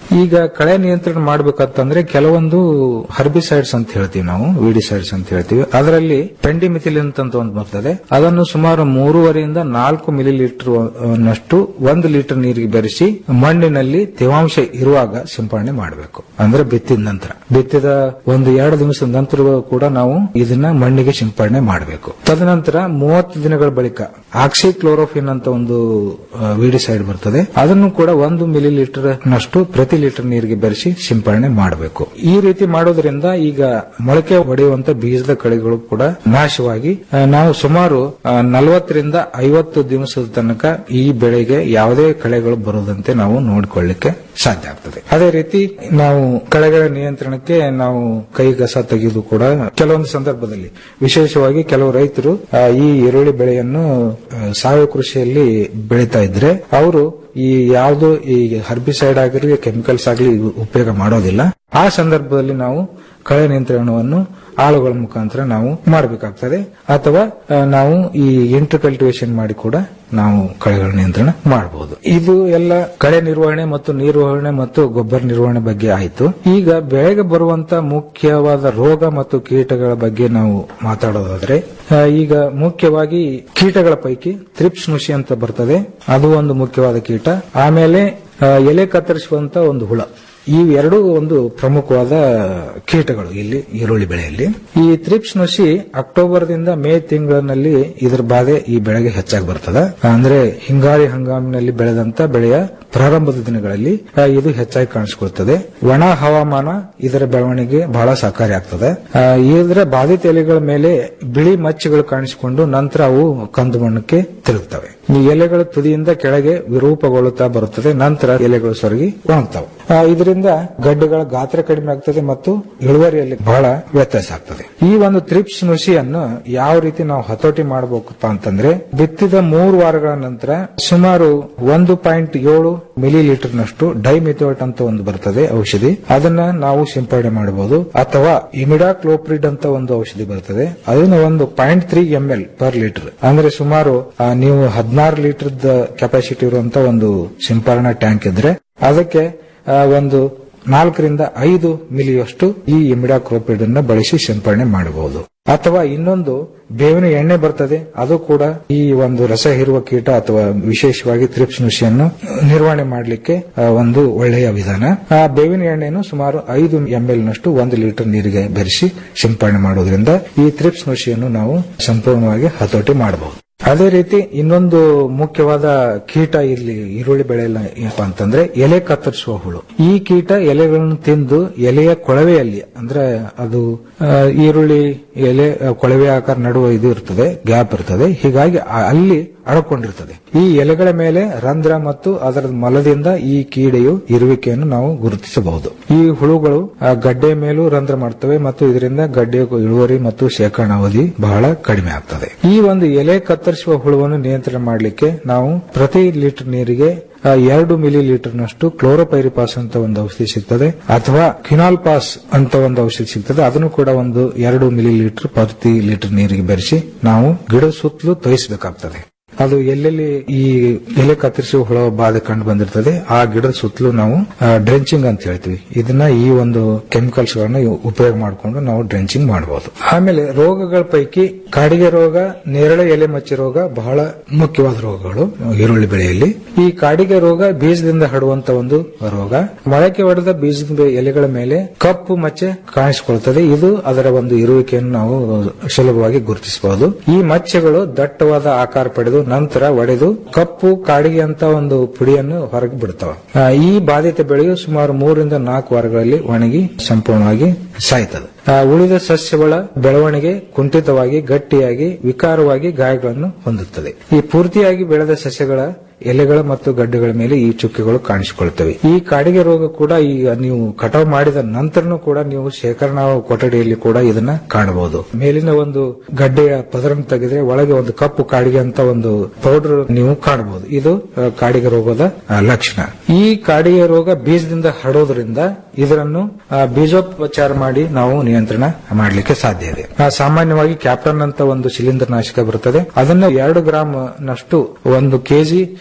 ಈಗ ಕಳೆ ನಿಯಂತ್ರಣ ಮಾಡ್ಬೇಕಂತಂದ್ರೆ ಕೆಲವೊಂದು ಹರ್ಬಿಸೈಡ್ಸ್ ಅಂತ ಹೇಳ್ತೀವಿ ನಾವು ವಿಡಿಸೈಡ್ಸ್ ಅಂತ ಹೇಳ್ತೀವಿ ಅದರಲ್ಲಿ ಪೆಂಡಿಮಿಥಿಲಿನ್ ಅಂತ ಒಂದು ಬರ್ತದೆ ಅದನ್ನು ಸುಮಾರು ಮೂರುವರೆಯಿಂದ ನಾಲ್ಕು ಮಿಲಿ ಲೀಟರ್ ನಷ್ಟು ಒಂದು ಲೀಟರ್ ನೀರಿಗೆ ಬೆರೆಸಿ ಮಣ್ಣಿನಲ್ಲಿ ತೇವಾಂಶ ಇರುವಾಗ ಸಿಂಪಡಣೆ ಮಾಡಬೇಕು ಅಂದ್ರೆ ಬಿತ್ತಿದ ನಂತರ ಬಿತ್ತಿದ ಒಂದು ಎರಡು ದಿವಸದ ನಂತರ ಕೂಡ ನಾವು ಇದನ್ನ ಮಣ್ಣಿಗೆ ಸಿಂಪಡಣೆ ಮಾಡಬೇಕು ತದನಂತರ ಮೂವತ್ತು ದಿನಗಳ ಬಳಿಕ ಆಕ್ಸಿಕ್ಲೋರೋಫಿನ್ ಅಂತ ಒಂದು ವಿಡಿಸೈಡ್ ಬರ್ತದೆ ಅದನ್ನು ಕೂಡ ಒಂದು ಮಿಲಿ ಲೀಟರ್ ನಷ್ಟು ಪ್ರತಿ ಲೀಟರ್ ನೀರಿಗೆ ಬೆರೆಸಿ ಸಿಂಪಡಣೆ ಮಾಡಬೇಕು ಈ ರೀತಿ ಮಾಡೋದ್ರಿಂದ ಈಗ ಮೊಳಕೆ ಹೊಡೆಯುವಂತ ಬೀಜದ ಕಳೆಗಳು ಕೂಡ ನಾಶವಾಗಿ ಆ, ನಾವು ಸುಮಾರು ನಲವತ್ತರಿಂದ ಐವತ್ತು ದಿವಸದ ತನಕ ಈ ಬೆಳೆಗೆ ಯಾವುದೇ ಕಳೆಗಳು ಬರದಂತೆ ನಾವು ನೋಡಿಕೊಳ್ಳಿಕ್ಕೆ ಸಾಧ್ಯ ಆಗ್ತದೆ ಅದೇ ರೀತಿ ನಾವು ಕಳೆಗಳ ನಿಯಂತ್ರಣಕ್ಕೆ ನಾವು ಕೈ ಕಸ ತೆಗೆದು ಕೂಡ ಕೆಲವೊಂದು ಸಂದರ್ಭದಲ್ಲಿ ವಿಶೇಷವಾಗಿ ಕೆಲವು ರೈತರು ಆ, ಈ ಈರುಳ್ಳಿ ಬೆಳೆಯನ್ನು ಆ, ಸಾವಯವ ಕೃಷಿಯಲ್ಲಿ ಬೆಳೀತಾ ಇದ್ರೆ ಅವರು ಈ ಯಾವುದು ಈ ಹರ್ಬಿಸೈಡ್ ಆಗಿರಲಿ ಕೆಮಿಕಲ್ಸ್ ಆಗಲಿ ಉಪಯೋಗ ಮಾಡೋದಿಲ್ಲ ಆ ಸಂದರ್ಭದಲ್ಲಿ ನಾವು ಕಳೆ ನಿಯಂತ್ರಣವನ್ನು ಆಳುಗಳ ಮುಖಾಂತರ ನಾವು ಮಾಡಬೇಕಾಗ್ತದೆ ಅಥವಾ ಆ, ನಾವು ಈ ಇಂಟರ್ ಕಲ್ಟಿವೇಶನ್ ಮಾಡಿ ಕೂಡ ನಾವು ಕಳೆಗಳ ನಿಯಂತ್ರಣ ಮಾಡಬಹುದು ಇದು ಎಲ್ಲ ಕಳೆ ನಿರ್ವಹಣೆ ಮತ್ತು ನಿರ್ವಹಣೆ ಮತ್ತು ಗೊಬ್ಬರ ನಿರ್ವಹಣೆ ಬಗ್ಗೆ ಆಯಿತು ಈಗ ಬೆಳೆಗೆ ಬರುವಂತ ಮುಖ್ಯವಾದ ರೋಗ ಮತ್ತು ಕೀಟಗಳ ಬಗ್ಗೆ ನಾವು ಮಾತಾಡೋದಾದ್ರೆ ಆ, ಈಗ ಮುಖ್ಯವಾಗಿ ಕೀಟಗಳ ಪೈಕಿ ತ್ರಿಪ್ಸ್ ನುಷಿ ಅಂತ ಬರ್ತದೆ ಅದು ಒಂದು ಮುಖ್ಯವಾದ ಕೀಟ ಆಮೇಲೆ ಆ, ಎಲೆ ಕತ್ತರಿಸುವಂತ ಒಂದು ಹುಳ ಈ ಎರಡೂ ಒಂದು ಪ್ರಮುಖವಾದ ಕೀಟಗಳು ಇಲ್ಲಿ ಈರುಳ್ಳಿ ಬೆಳೆಯಲ್ಲಿ ಈ ತ್ರಿಪ್ಸ್ ನುಷಿ ಅಕ್ಟೋಬರ್ದಿಂದ ಮೇ ತಿಂಗಳಿನಲ್ಲಿ ಇದರ ಬಾಧೆ ಈ ಬೆಳೆಗೆ ಹೆಚ್ಚಾಗಿ ಬರ್ತದೆ ಅಂದ್ರೆ ಹಿಂಗಾರಿ ಹಂಗಾಮಿನಲ್ಲಿ ಬೆಳೆದಂತ ಬೆಳೆಯ ಪ್ರಾರಂಭದ ದಿನಗಳಲ್ಲಿ ಆ, ಇದು ಹೆಚ್ಚಾಗಿ ಕಾಣಿಸಿಕೊಳ್ತದೆ ಒಣ ಹವಾಮಾನ ಇದರ ಬೆಳವಣಿಗೆ ಬಹಳ ಸಹಕಾರಿ ಆಗ್ತದೆ ಆ, ಇದರ ಬಾಧಿತ ಎಲೆಗಳ ಮೇಲೆ ಬಿಳಿ ಮಚ್ಚೆಗಳು ಕಾಣಿಸಿಕೊಂಡು ನಂತರ ಅವು ಕಂದು ಬಣ್ಣಕ್ಕೆ ತಿರುಗುತ್ತವೆ ಈ ಎಲೆಗಳ ತುದಿಯಿಂದ ಕೆಳಗೆ ವಿರೂಪಗೊಳ್ಳುತ್ತಾ ಬರುತ್ತದೆ ನಂತರ ಎಲೆಗಳು ಸೊರಗಿ ಒಣಗ್ತವೆ ಆ, ಇದರಿಂದ ಗಡ್ಡೆಗಳ ಗಾತ್ರ ಕಡಿಮೆ ಆಗ್ತದೆ ಮತ್ತು ಇಳುವರಿಯಲ್ಲಿ ಬಹಳ ವ್ಯತ್ಯಾಸ ಆಗ್ತದೆ ಈ ಒಂದು ತ್ರಿಪ್ಸ್ ನುಸಿಯನ್ನು ಯಾವ ರೀತಿ ನಾವು ಹತೋಟಿ ಮಾಡಬೇಕಪ್ಪ ಅಂತಂದ್ರೆ ಬಿತ್ತಿದ ಮೂರು ವಾರಗಳ ನಂತರ ಸುಮಾರು ಒಂದು ಪಾಯಿಂಟ್ ಏಳು ಮಿಲಿ ಲೀಟರ್ ನಷ್ಟು ಡೈಮಿಥೋಟ್ ಅಂತ ಒಂದು ಬರ್ತದೆ ಔಷಧಿ ಅದನ್ನ ನಾವು ಸಿಂಪಡಣೆ ಮಾಡಬಹುದು ಅಥವಾ ಇಮಿಡಾಕ್ಲೋಪ್ರಿಡ್ ಅಂತ ಒಂದು ಔಷಧಿ ಬರ್ತದೆ ಅದನ್ನ ಒಂದು point three M L per litre ಅಂದ್ರೆ ಸುಮಾರು ಆ, ನೀವು ಹದಿನಾರು ಲೀಟರ್ ಕೆಪಾಸಿಟಿ ಇರುವಂತ ಒಂದು ಸಿಂಪರಣಾ ಟ್ಯಾಂಕ್ ಇದ್ರೆ ಅದಕ್ಕೆ ಆ, ಒಂದು ನಾಲ್ಕರಿಂದ ಐದು ಮಿಲಿಯಷ್ಟು ಈ ಇಮಿಡಾಕ್ಲೋಪ್ರಿಡ್ ಅನ್ನ ಬಳಸಿ ಸಿಂಪರಣೆ ಮಾಡಬಹುದು ಅಥವಾ ಇನ್ನೊಂದು ಬೇವಿನ ಎಣ್ಣೆ ಬರ್ತದೆ ಅದು ಕೂಡ ಈ ಒಂದು ರಸ ಹೀರುವ ಕೀಟ ಅಥವಾ ವಿಶೇಷವಾಗಿ ತ್ರಿಪ್ಸ್ ನುಸಿಯನ್ನು ನಿರ್ವಹಣೆ ಮಾಡಲಿಕ್ಕೆ ಆ, ಒಂದು ಒಳ್ಳೆಯ ವಿಧಾನ ಆ ಬೇವಿನ ಎಣ್ಣೆಯನ್ನು ಸುಮಾರು ಐದು ಎಂಎಲ್ ನಷ್ಟು ಒಂದು ಲೀಟರ್ ನೀರಿಗೆ ಬೆರೆಸಿ ಸಿಂಪರಣೆ ಮಾಡೋದ್ರಿಂದ ಈ ತ್ರಿಪ್ಸ್ ನುಸಿಯನ್ನು ನಾವು ಸಂಪೂರ್ಣವಾಗಿ ಹತೋಟಿ ಮಾಡಬಹುದು ಅದೇ ರೀತಿ ಇನ್ನೊಂದು ಮುಖ್ಯವಾದ ಕೀಟ ಇಲ್ಲಿ ಈರುಳ್ಳಿ ಬೆಳೆಯಲ್ಲ ಏನಪ್ಪಾ ಅಂತಂದ್ರೆ ಎಲೆ ಕತ್ತರಿಸುವ ಹುಳು ಈ ಕೀಟ ಎಲೆಗಳನ್ನು ತಿಂದು ಎಲೆಯ ಕೊಳವೆಯಲ್ಲಿ ಅಂದ್ರೆ ಅದು ಆ, ಈರುಳ್ಳಿ ಎಲೆ ಆ, ಕೊಳವೆ ಆಕಾರ ನಡುವೆ ಇದು ಇರ್ತದೆ ಗ್ಯಾಪ್ ಇರ್ತದೆ ಹೀಗಾಗಿ ಆ- ಅಲ್ಲಿ ಅಡಕೊಂಡಿರ್ತದೆ ಈ ಎಲೆಗಳ ಮೇಲೆ ರಂಧ್ರ ಮತ್ತು ಅದರ ಮಲದಿಂದ ಈ ಕೀಡೆಯು ಇರುವಿಕೆಯನ್ನು ನಾವು ಗುರುತಿಸಬಹುದು ಈ ಹುಳುಗಳು ಆ ಗಡ್ಡೆ ಮೇಲೂ ರಂಧ್ರ ಮಾಡ್ತವೆ ಮತ್ತು ಇದರಿಂದ ಗಡ್ಡೆಯ ಇಳುವರಿ ಮತ್ತು ಶೇಖರಣಾ ಅವಧಿ ಬಹಳ ಕಡಿಮೆ ಆಗ್ತದೆ ಈ ಒಂದು ಎಲೆ ಕತ್ತರಿಸುವ ಹುಳುವನ್ನು ನಿಯಂತ್ರಣ ಮಾಡಲಿಕ್ಕೆ ನಾವು ಪ್ರತಿ ಲೀಟರ್ ನೀರಿಗೆ ಆ, ಎರಡು ಮಿಲಿ ಲೀಟರ್ ನಷ್ಟು ಕ್ಲೋರೋಪೈರಿಪಾಸ್ ಅಂತ ಒಂದು ಔಷಧಿ ಸಿಗ್ತದೆ ಅಥವಾ ಕ್ವಿನಾಲ್ ಪಾಸ್ ಅಂತ ಒಂದು ಔಷಧಿ ಸಿಗ್ತದೆ ಅದನ್ನು ಕೂಡ ಒಂದು ಎರಡು ಮಿಲಿ ಲೀಟರ್ ಪ್ರತಿ ಲೀಟರ್ ನೀರಿಗೆ ಬೆರೆಸಿ ನಾವು ಗಿಡದ ಸುತ್ತಲೂ ತೋಯಿಸಬೇಕಾಗ್ತದೆ ಅದು ಎಲ್ಲೆಲ್ಲಿ ಈ ಎಲೆ ಕತ್ತರಿಸುವ ಹುಳ ಬಾಧೆ ಕಂಡು ಬಂದಿರ್ತದೆ ಆ ಗಿಡದ ಸುತ್ತಲೂ ನಾವು ಡ್ರೆಂಚಿಂಗ್ ಅಂತ ಹೇಳ್ತೀವಿ ಇದನ್ನ ಈ ಒಂದು ಕೆಮಿಕಲ್ಸ್ ಗಳನ್ನ ಉಪಯೋಗ ಮಾಡಿಕೊಂಡು ನಾವು ಡ್ರೆಂಚಿಂಗ್ ಮಾಡಬಹುದು ಆಮೇಲೆ ರೋಗಗಳ ಪೈಕಿ ಕಾಡಿಗೆ ರೋಗ ನೇರಳೆ ಎಲೆ ಮಚ್ಚೆ ರೋಗ ಬಹಳ ಮುಖ್ಯವಾದ ರೋಗಗಳು ಈರುಳ್ಳಿ ಬೆಳೆಯಲ್ಲಿ ಈ ಕಾಡಿಗೆ ರೋಗ ಬೀಜದಿಂದ ಹರಡುವಂತ ಒಂದು ರೋಗ ಮೊಳಕೆ ಹೊಡೆದ ಬೀಜದ ಎಲೆಗಳ ಮೇಲೆ ಕಪ್ಪು ಮಚ್ಚೆ ಕಾಣಿಸಿಕೊಳ್ಳುತ್ತದೆ ಇದು ಅದರ ಒಂದು ಇರುವಿಕೆಯನ್ನು ನಾವು ಸುಲಭವಾಗಿ ಗುರುತಿಸಬಹುದು ಈ ಮಚ್ಚೆಗಳು ದಟ್ಟವಾದ ಆಕಾರ ಪಡೆದು ನಂತರ ಒಡೆದು ಕಪ್ಪು ಕಾಡಿಗೆ ಅಂತ ಒಂದು ಪುಡಿಯನ್ನು ಹೊರಗೆ ಬಿಡ್ತವೆ ಆ, ಈ ಬಾಧಿತ ಬೆಳೆಯು ಸುಮಾರು ಮೂರರಿಂದ ನಾಲ್ಕು ವಾರಗಳಲ್ಲಿ ಒಣಗಿ ಸಂಪೂರ್ಣವಾಗಿ ಸಾಯ್ತದೆ ಆ, ಉಳಿದ ಸಸ್ಯಗಳ ಬೆಳವಣಿಗೆ ಕುಂಠಿತವಾಗಿ ಗಟ್ಟಿಯಾಗಿ ವಿಕಾರವಾಗಿ ಗಾಯಗಳನ್ನು ಹೊಂದುತ್ತದೆ ಈ ಪೂರ್ತಿಯಾಗಿ ಬೆಳೆದ ಸಸ್ಯಗಳ ಎಲೆಗಳ ಮತ್ತು ಗಡ್ಡೆಗಳ ಮೇಲೆ ಈ ಚುಕ್ಕೆಗಳು ಕಾಣಿಸಿಕೊಳ್ಳುತ್ತವೆ ಈ ಕಾಡಿಗೆ ರೋಗ ಕೂಡ ಈಗ ನೀವು ಕಟಾವು ಮಾಡಿದ ನಂತರನೂ ಕೂಡ ನೀವು ಶೇಖರಣಾ ಕೊಠಡಿಯಲ್ಲಿ ಕೂಡ ಇದನ್ನ ಕಾಣಬಹುದು ಮೇಲಿನ ಒಂದು ಗಡ್ಡೆಯ ಪದರನ್ನು ತೆಗೆದ್ರೆ ಒಳಗೆ ಒಂದು ಕಪ್ಪು ಕಾಡಿಗೆ ಅಂತ ಒಂದು ಪೌಡರ್ ನೀವು ಕಾಣಬಹುದು ಇದು ಆ, ಕಾಡಿಗೆ ರೋಗದ ಆ, ಲಕ್ಷಣ ಈ ಕಾಡಿಗೆ ರೋಗ ಬೀಜದಿಂದ ಹರಡೋದ್ರಿಂದ ಇದನ್ನು ಆ, ಬೀಜೋಪಚಾರ ಮಾಡಿ ನಾವು ನಿಯಂತ್ರಣ ಮಾಡಲಿಕ್ಕೆ ಸಾಧ್ಯ ಇದೆ ಆ, ಸಾಮಾನ್ಯವಾಗಿ ಕ್ಯಾಪ್ಟನ್ ಅಂತ ಒಂದು ಶಿಲೀಂಧ್ರ ನಾಶಕ ಬರುತ್ತದೆ ಅದನ್ನು ಎರಡು ಗ್ರಾಮ್ ನಷ್ಟು ಒಂದು ಕೆಜಿ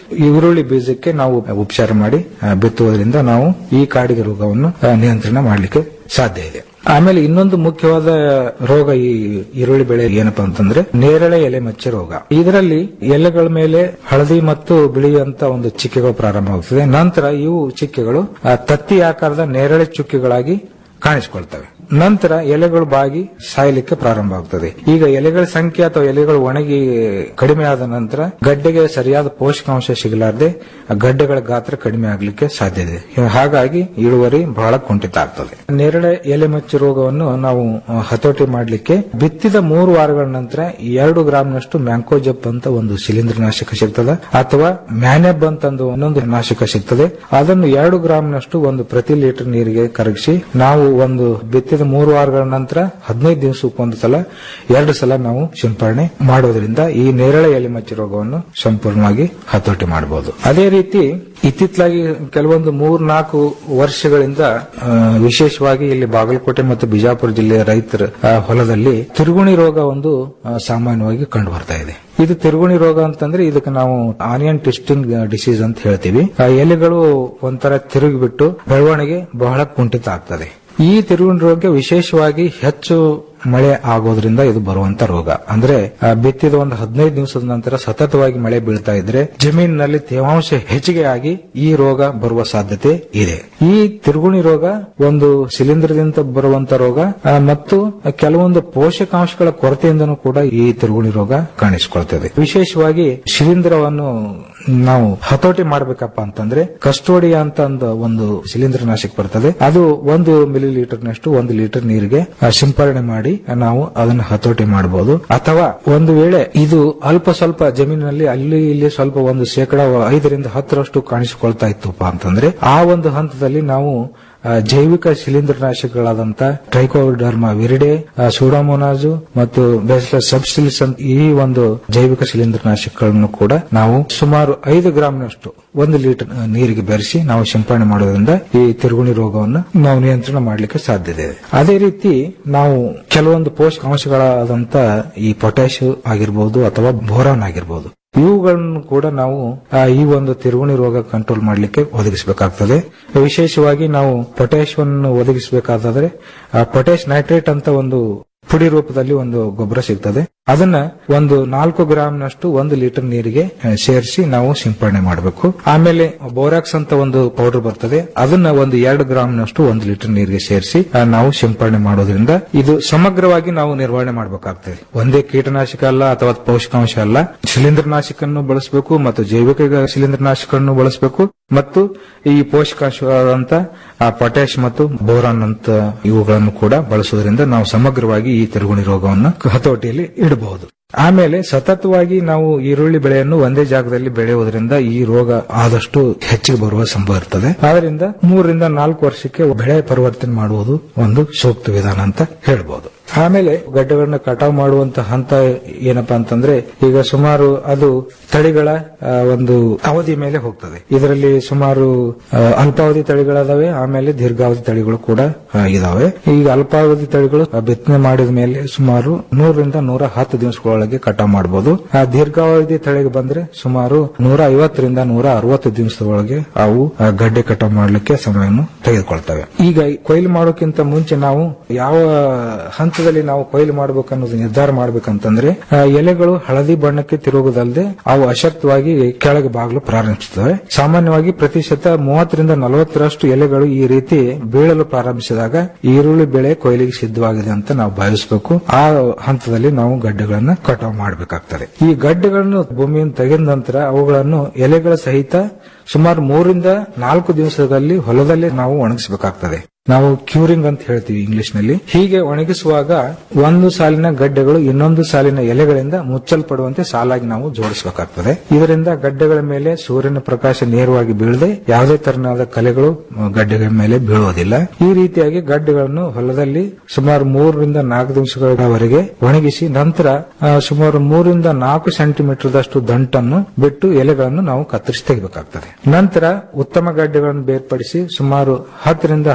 ಈರುಳ್ಳಿ ಬೀಜಕ್ಕೆ ನಾವು ಉಪಚಾರ ಮಾಡಿ ಆ, ಬಿತ್ತುವುದರಿಂದ ನಾವು ಈ ಕಾಡಿಗೆ ರೋಗವನ್ನು ಆ, ನಿಯಂತ್ರಣ ಮಾಡಲಿಕ್ಕೆ ಸಾಧ್ಯ ಇದೆ ಆಮೇಲೆ ಇನ್ನೊಂದು ಮುಖ್ಯವಾದ ರೋಗ ಈ ಈರುಳ್ಳಿ ಬೆಳೆ ಏನಪ್ಪಾ ಅಂತಂದ್ರೆ ನೇರಳೆ ಎಲೆ ಮಚ್ಚೆ ರೋಗ ಇದರಲ್ಲಿ ಎಲೆಗಳ ಮೇಲೆ ಹಳದಿ ಮತ್ತು ಬಿಳಿ ಅಂತ ಒಂದು ಚಿಕ್ಕೆಗಳು ಪ್ರಾರಂಭವಾಗುತ್ತದೆ ನಂತರ ಇವು ಚಿಕ್ಕೆಗಳು ಆ, ತತ್ತಿ ಆಕಾರದ ನೇರಳೆ ಚುಕ್ಕೆಗಳಾಗಿ ಕಾಣಿಸಿಕೊಳ್ತವೆ ನಂತರ ಎಲೆಗಳು ಬಾಗಿ ಸಾಯಲಿಕ್ಕೆ ಪ್ರಾರಂಭ ಆಗ್ತದೆ ಈಗ ಎಲೆಗಳ ಸಂಖ್ಯೆ ಅಥವಾ ಎಲೆಗಳು ಒಣಗಿ ಕಡಿಮೆ ಆದ ನಂತರ ಗಡ್ಡೆಗೆ ಸರಿಯಾದ ಪೋಷಕಾಂಶ ಸಿಗಲಾರದೆ ಆ ಗಡ್ಡೆಗಳ ಗಾತ್ರ ಕಡಿಮೆ ಆಗಲಿಕ್ಕೆ ಸಾಧ್ಯ ಇದೆ ಹಾಗಾಗಿ ಇಳುವರಿ ಬಹಳ ಕುಂಠಿತ ಆಗ್ತದೆ ನೇರಳೆ ಎಲೆ ಮಚ್ಚು ರೋಗವನ್ನು ನಾವು ಆ, ಹತೋಟಿ ಮಾಡಲಿಕ್ಕೆ ಬಿತ್ತಿದ ಮೂರು ವಾರಗಳ ನಂತರ ಎರಡು ಗ್ರಾಂನಷ್ಟು ಮ್ಯಾಂಕೋಜಪ್ ಅಂತ ಒಂದು ಶಿಲೀಂಧ್ರ ನಾಶಕ ಸಿಗ್ತದೆ ಅಥವಾ ಮ್ಯಾನೆಬ್ ಅಂತ ಒಂದು ಇನ್ನೊಂದು ನಾಶಕ ಸಿಗ್ತದೆ ಅದನ್ನು ಎರಡು ಗ್ರಾಂನಷ್ಟು ಒಂದು ಪ್ರತಿ ಲೀಟರ್ ನೀರಿಗೆ ಕರಗಿಸಿ ನಾವು ಒಂದು ಬಿತ್ತಿದ ಮೂರು ವಾರಗಳ ನಂತರ ಹದಿನೈದು ದಿವಸಕ್ಕೆ ಒಂದು ಸಲ ಎರಡು ಸಲ ನಾವು ಸಿಂಪರಣೆ ಮಾಡೋದ್ರಿಂದ ಈ ನೇರಳೆ ಎಲೆ ಮಚ್ಚು ರೋಗವನ್ನು ಸಂಪೂರ್ಣವಾಗಿ ಹತೋಟಿ ಮಾಡಬಹುದು ಅದೇ ರೀತಿ ಇತ್ತಿತ್ತಲಾಗಿ ಕೆಲವೊಂದು ಮೂರ್ ನಾಲ್ಕು ವರ್ಷಗಳಿಂದ ಆ, ವಿಶೇಷವಾಗಿ ಇಲ್ಲಿ ಬಾಗಲಕೋಟೆ ಮತ್ತು ಬಿಜಾಪುರ ಜಿಲ್ಲೆಯ ರೈತರ ಆ, ಹೊಲದಲ್ಲಿ ತಿರುಗುಣಿ ರೋಗ ಒಂದು ಆ, ಸಾಮಾನ್ಯವಾಗಿ ಕಂಡು ಬರ್ತಾ ಇದೆ ಇದು ತಿರುಗುಣಿ ರೋಗ ಅಂತಂದ್ರೆ ಇದಕ್ಕೆ ನಾವು ಆನಿಯನ್ ಟ್ವಿಸ್ಟಿಂಗ್ ಡಿಸೀಸ್ ಅಂತ ಹೇಳ್ತೀವಿ ಆ ಎಲೆಗಳು ಒಂಥರ ತಿರುಗಿಬಿಟ್ಟು ಬೆಳವಣಿಗೆ ಬಹಳ ಕುಂಠಿತ ಆಗ್ತದೆ ಈ ತಿರುಗುಣಿ ರೋಗ ವಿಶೇಷವಾಗಿ ಹೆಚ್ಚು ಮಳೆ ಆಗೋದ್ರಿಂದ ಇದು ಬರುವಂತ ರೋಗ ಅಂದ್ರೆ ಆ, ಬಿತ್ತಿದ ಒಂದು ಹದಿನೈದು ದಿವಸದ ನಂತರ ಸತತವಾಗಿ ಮಳೆ ಬೀಳ್ತಾ ಇದ್ರೆ ಜಮೀನಿನಲ್ಲಿ ತೇವಾಂಶ ಹೆಚ್ಚಿಗೆ ಆಗಿ ಈ ರೋಗ ಬರುವ ಸಾಧ್ಯತೆ ಇದೆ ಈ ತಿರುಗುಣಿ ರೋಗ ಒಂದು ಶಿಲೀಂಧ್ರದಿಂದ ಬರುವಂತ ರೋಗ ಆ, ಮತ್ತು ಕೆಲವೊಂದು ಪೋಷಕಾಂಶಗಳ ಕೊರತೆಯಿಂದನೂ ಕೂಡ ಈ ತಿರುಗುಣಿ ರೋಗ ಕಾಣಿಸಿಕೊಳ್ತದೆ ವಿಶೇಷವಾಗಿ ಶಿಲೀಂಧ್ರವನ್ನು ನಾವು ಹತೋಟಿ ಮಾಡ್ಬೇಕಪ್ಪ ಅಂತಂದ್ರೆ ಕಸ್ಟೋಡಿಯಾ ಅಂತ ಒಂದು ಒಂದು ಶಿಲೀಂಧ್ರ ನಾಶಕ ಬರ್ತದೆ ಅದು ಒಂದು ಮಿಲಿ ಲೀಟರ್ ನಷ್ಟು ಒಂದು ಲೀಟರ್ ನೀರಿಗೆ ಆ, ಸಿಂಪರಣೆ ಮಾಡಿ ನಾವು ಅದನ್ನು ಹತೋಟಿ ಮಾಡಬಹುದು ಅಥವಾ ಒಂದು ವೇಳೆ ಇದು ಅಲ್ಪ ಸ್ವಲ್ಪ ಜಮೀನಿನಲ್ಲಿ ಅಲ್ಲಿ ಇಲ್ಲಿ ಸ್ವಲ್ಪ ಒಂದು ಶೇಕಡ ಐದರಿಂದ ಹತ್ತರಷ್ಟು ಕಾಣಿಸಿಕೊಳ್ತಾ ಇತ್ತುಪ್ಪ ಅಂತಂದ್ರೆ ಆ ಒಂದು ಹಂತದಲ್ಲಿ ನಾವು ಆ, ಜೈವಿಕ ಶಿಲೀಂಧ್ರನಾಶಕಗಳಾದಂತ ಟ್ರೈಕೋಡರ್ಮ ವಿರಿಡೆ ಸೂಡಾಮೋನಾಜು ಮತ್ತು ಬೆಸ್ಲರ್ ಸಬ್ಸಿಲಿಸ್ ಅಂತ ಈ ಒಂದು ಜೈವಿಕ ಶಿಲೀಂಧ್ರನಾಶಕಗಳನ್ನು ಕೂಡ ನಾವು ಸುಮಾರು ಐದು ಗ್ರಾಂನಷ್ಟು ಒಂದು ಲೀಟರ್ ಆ, ನೀರಿಗೆ ಬೆರೆಸಿ ನಾವು ಸಿಂಪರಣೆ ಮಾಡೋದ್ರಿಂದ ಈ ತಿರುಗುಣಿ ರೋಗವನ್ನು ನಾವು ನಿಯಂತ್ರಣ ಮಾಡಲಿಕ್ಕೆ ಸಾಧ್ಯತೆ ಇದೆ ಅದೇ ರೀತಿ ನಾವು ಕೆಲವೊಂದು ಪೋಷಕಾಂಶಗಳಾದಂತ ಈ ಪೊಟ್ಯಾಶ್ ಆಗಿರ್ಬೋದು ಅಥವಾ ಬೋರಾನ್ ಆಗಿರ್ಬೋದು ಇವುಗಳನ್ನು ಕೂಡ ನಾವು ಆ, ಈ ಒಂದು ತಿರುಗುಣಿ ರೋಗ ಕಂಟ್ರೋಲ್ ಮಾಡಲಿಕ್ಕೆ ಒದಗಿಸಬೇಕಾಗ್ತದೆ ವಿಶೇಷವಾಗಿ ನಾವು ಪೊಟ್ಯಾಶ್ ಒದಗಿಸಬೇಕಾದ್ರೆ ಪೊಟ್ಯಾಶ್ ನೈಟ್ರೇಟ್ ಅಂತ ಒಂದು ಪುಡಿ ರೂಪದಲ್ಲಿ ಒಂದು ಗೊಬ್ಬರ ಸಿಗ್ತದೆ ಅದನ್ನ ಒಂದು ನಾಲ್ಕು ಗ್ರಾಂನಷ್ಟು ಒಂದು ಲೀಟರ್ ನೀರಿಗೆ ಆ, ಸೇರಿಸಿ ನಾವು ಸಿಂಪರಣೆ ಮಾಡಬೇಕು ಆಮೇಲೆ ಬೋರಾಕ್ಸ್ ಅಂತ ಒಂದು ಪೌಡರ್ ಬರ್ತದೆ ಅದನ್ನ ಒಂದು ಎರಡು ಗ್ರಾಂನಷ್ಟು ಒಂದು ಲೀಟರ್ ನೀರಿಗೆ ಸೇರಿಸಿ ಆ, ನಾವು ಸಿಂಪರಣೆ ಮಾಡೋದ್ರಿಂದ ಇದು ಸಮಗ್ರವಾಗಿ ನಾವು ನಿರ್ವಹಣೆ ಮಾಡಬೇಕಾಗ್ತದೆ ಒಂದೇ ಕೀಟನಾಶಕ ಅಲ್ಲ ಅಥವಾ ಪೋಷಕಾಂಶ ಅಲ್ಲ ಶಿಲೀಂಧ್ರನಾಶಕನ್ನು ಬಳಸಬೇಕು ಮತ್ತು ಜೈವಿಕ ಶಿಲೀಂಧ್ರನಾಶಕವನ್ನು ಬಳಸಬೇಕು ಮತ್ತು ಈ ಪೋಷಕಾಂಶವಾದಂತ ಪೊಟ್ಯಾಶ್ ಮತ್ತು ಬೋರಾನ್ ಅಂತ ಇವುಗಳನ್ನು ಕೂಡ ಬಳಸುವುದರಿಂದ ನಾವು ಸಮಗ್ರವಾಗಿ ಈ ತಿರುಗುಣಿ ರೋಗವನ್ನು ಹತೋಟಿಯಲ್ಲಿ ಇಡಬಹುದು ಆಮೇಲೆ ಸತತವಾಗಿ ನಾವು ಈರುಳ್ಳಿ ಬೆಳೆಯನ್ನು ಒಂದೇ ಜಾಗದಲ್ಲಿ ಬೆಳೆಯುವುದರಿಂದ ಈ ರೋಗ ಆದಷ್ಟು ಹೆಚ್ಚಿಗೆ ಬರುವ ಸಂಭವ ಇರ್ತದೆ ಆದ್ದರಿಂದ ಮೂರರಿಂದ ನಾಲ್ಕು ವರ್ಷಕ್ಕೆ ಬೆಳೆ ಪರಿವರ್ತನೆ ಮಾಡುವುದು ಒಂದು ಸೂಕ್ತ ವಿಧಾನ ಅಂತ ಹೇಳ್ಬೋದು ಆಮೇಲೆ ಗಡ್ಡೆಗಳನ್ನ ಕಟಾವು ಮಾಡುವಂತ ಹಂತ ಏನಪ್ಪಾ ಅಂತಂದ್ರೆ ಈಗ ಸುಮಾರು ಅದು ತಳಿಗಳ ಆ, ಒಂದು ಅವಧಿ ಮೇಲೆ ಹೋಗ್ತದೆ ಇದರಲ್ಲಿ ಸುಮಾರು ಆ, ಅಲ್ಪಾವಧಿ ತಳಿಗಳದಾವೆ ಆಮೇಲೆ ದೀರ್ಘಾವಧಿ ತಳಿಗಳು ಕೂಡ ಆ, ಇದಾವೆ ಈಗ ಅಲ್ಪಾವಧಿ ತಳಿಗಳು ಆ, ಬಿತ್ತನೆ ಮಾಡಿದ ಮೇಲೆ ಸುಮಾರು ನೂರರಿಂದ ನೂರ ಹತ್ತು ದಿವಸಗಳೊಳಗೆ ಕಟಾವು ಮಾಡಬಹುದು ಆ ದೀರ್ಘಾವಧಿ ತಳಿಗೆ ಬಂದ್ರೆ ಸುಮಾರು ನೂರ ಐವತ್ತರಿಂದ ನೂರ ಅರವತ್ತು ದಿವಸದೊಳಗೆ ಅವು ಆ, ಗಡ್ಡೆ ಕಟಾವು ಮಾಡಲಿಕ್ಕೆ ಸಮಯವನ್ನು ತೆಗೆದುಕೊಳ್ತವೆ ಈಗ ಕೊಯ್ಲು ಮಾಡೋಕ್ಕಿಂತ ಮುಂಚೆ ನಾವು ಯಾವ ಹಂತದಲ್ಲಿ ನಾವು ಕೊಯ್ಲು ಮಾಡಬೇಕು ಅನ್ನೋದು ನಿರ್ಧಾರ ಮಾಡ್ಬೇಕಂತಂದ್ರೆ ಆ, ಎಲೆಗಳು ಹಳದಿ ಬಣ್ಣಕ್ಕೆ ತಿರುಗುದಲ್ಲದೆ ಅವು ಅಶಕ್ತವಾಗಿ ಕೆಳಗೆ ಬಾಗಲು ಪ್ರಾರಂಭಿಸುತ್ತವೆ ಸಾಮಾನ್ಯವಾಗಿ ಪ್ರತಿಶತ ಮೂವತ್ತರಿಂದ ನಲವತ್ತರಷ್ಟು ಎಲೆಗಳು ಈ ರೀತಿ ಬೀಳಲು ಪ್ರಾರಂಭಿಸಿದಾಗ ಈರುಳ್ಳಿ ಬೆಳೆ ಕೊಯ್ಲಿಗೆ ಸಿದ್ಧವಾಗಿದೆ ಅಂತ ನಾವು ಭಾವಿಸಬೇಕು ಆ ಹಂತದಲ್ಲಿ ನಾವು ಗಡ್ಡೆಗಳನ್ನ ಕಟಾವು ಮಾಡಬೇಕಾಗ್ತದೆ ಈ ಗಡ್ಡೆಗಳನ್ನು ಭೂಮಿಯಿಂದ ತೆಗೆದ ನಂತರ ಅವುಗಳನ್ನು ಎಲೆಗಳ ಸಹಿತ ಸುಮಾರು ಮೂರಿಂದ ನಾಲ್ಕು ದಿವಸದಲ್ಲಿ ಹೊಲದಲ್ಲಿ ನಾವು ಒಣಗಿಸಬೇಕಾಗ್ತದೆ ನಾವು ಕ್ಯೂರಿಂಗ್ ಅಂತ ಹೇಳ್ತೀವಿ ಇಂಗ್ಲಿಷ್ ನಲ್ಲಿ ಹೀಗೆ ಒಣಗಿಸುವಾಗ ಒಂದು ಸಾಲಿನ ಗಡ್ಡೆಗಳು ಇನ್ನೊಂದು ಸಾಲಿನ ಎಲೆಗಳಿಂದ ಮುಚ್ಚಲ್ಪಡುವಂತೆ ಸಾಲಾಗಿ ನಾವು ಜೋಡಿಸಬೇಕಾಗ್ತದೆ ಇದರಿಂದ ಗಡ್ಡೆಗಳ ಮೇಲೆ ಸೂರ್ಯನ ಪ್ರಕಾಶ ನೇರವಾಗಿ ಬೀಳದೆ ಯಾವುದೇ ತರನಾದ ಕಲೆಗಳು ಆ, ಗಡ್ಡೆಗಳ ಮೇಲೆ ಬೀಳುವುದಿಲ್ಲ ಈ ರೀತಿಯಾಗಿ ಗಡ್ಡೆಗಳನ್ನು ಹೊಲದಲ್ಲಿ ಸುಮಾರು ಮೂರರಿಂದ ನಾಲ್ಕು ದಿವಸಗಳವರೆಗೆ ಒಣಗಿಸಿ ನಂತರ ಆ, ಸುಮಾರು ಮೂರರಿಂದ ನಾಲ್ಕು ಸೆಂಟಿಮೀಟರ್ ದಷ್ಟು ದಂಟನ್ನು ಬಿಟ್ಟು ಎಲೆಗಳನ್ನು ನಾವು ಕತ್ತರಿಸಿ ತೆಗಿಬೇಕಾಗ್ತದೆ ನಂತರ ಉತ್ತಮ ಗಡ್ಡೆಗಳನ್ನು ಬೇರ್ಪಡಿಸಿ ಸುಮಾರು ಹತ್ತರಿಂದ ಹದಿನೈದು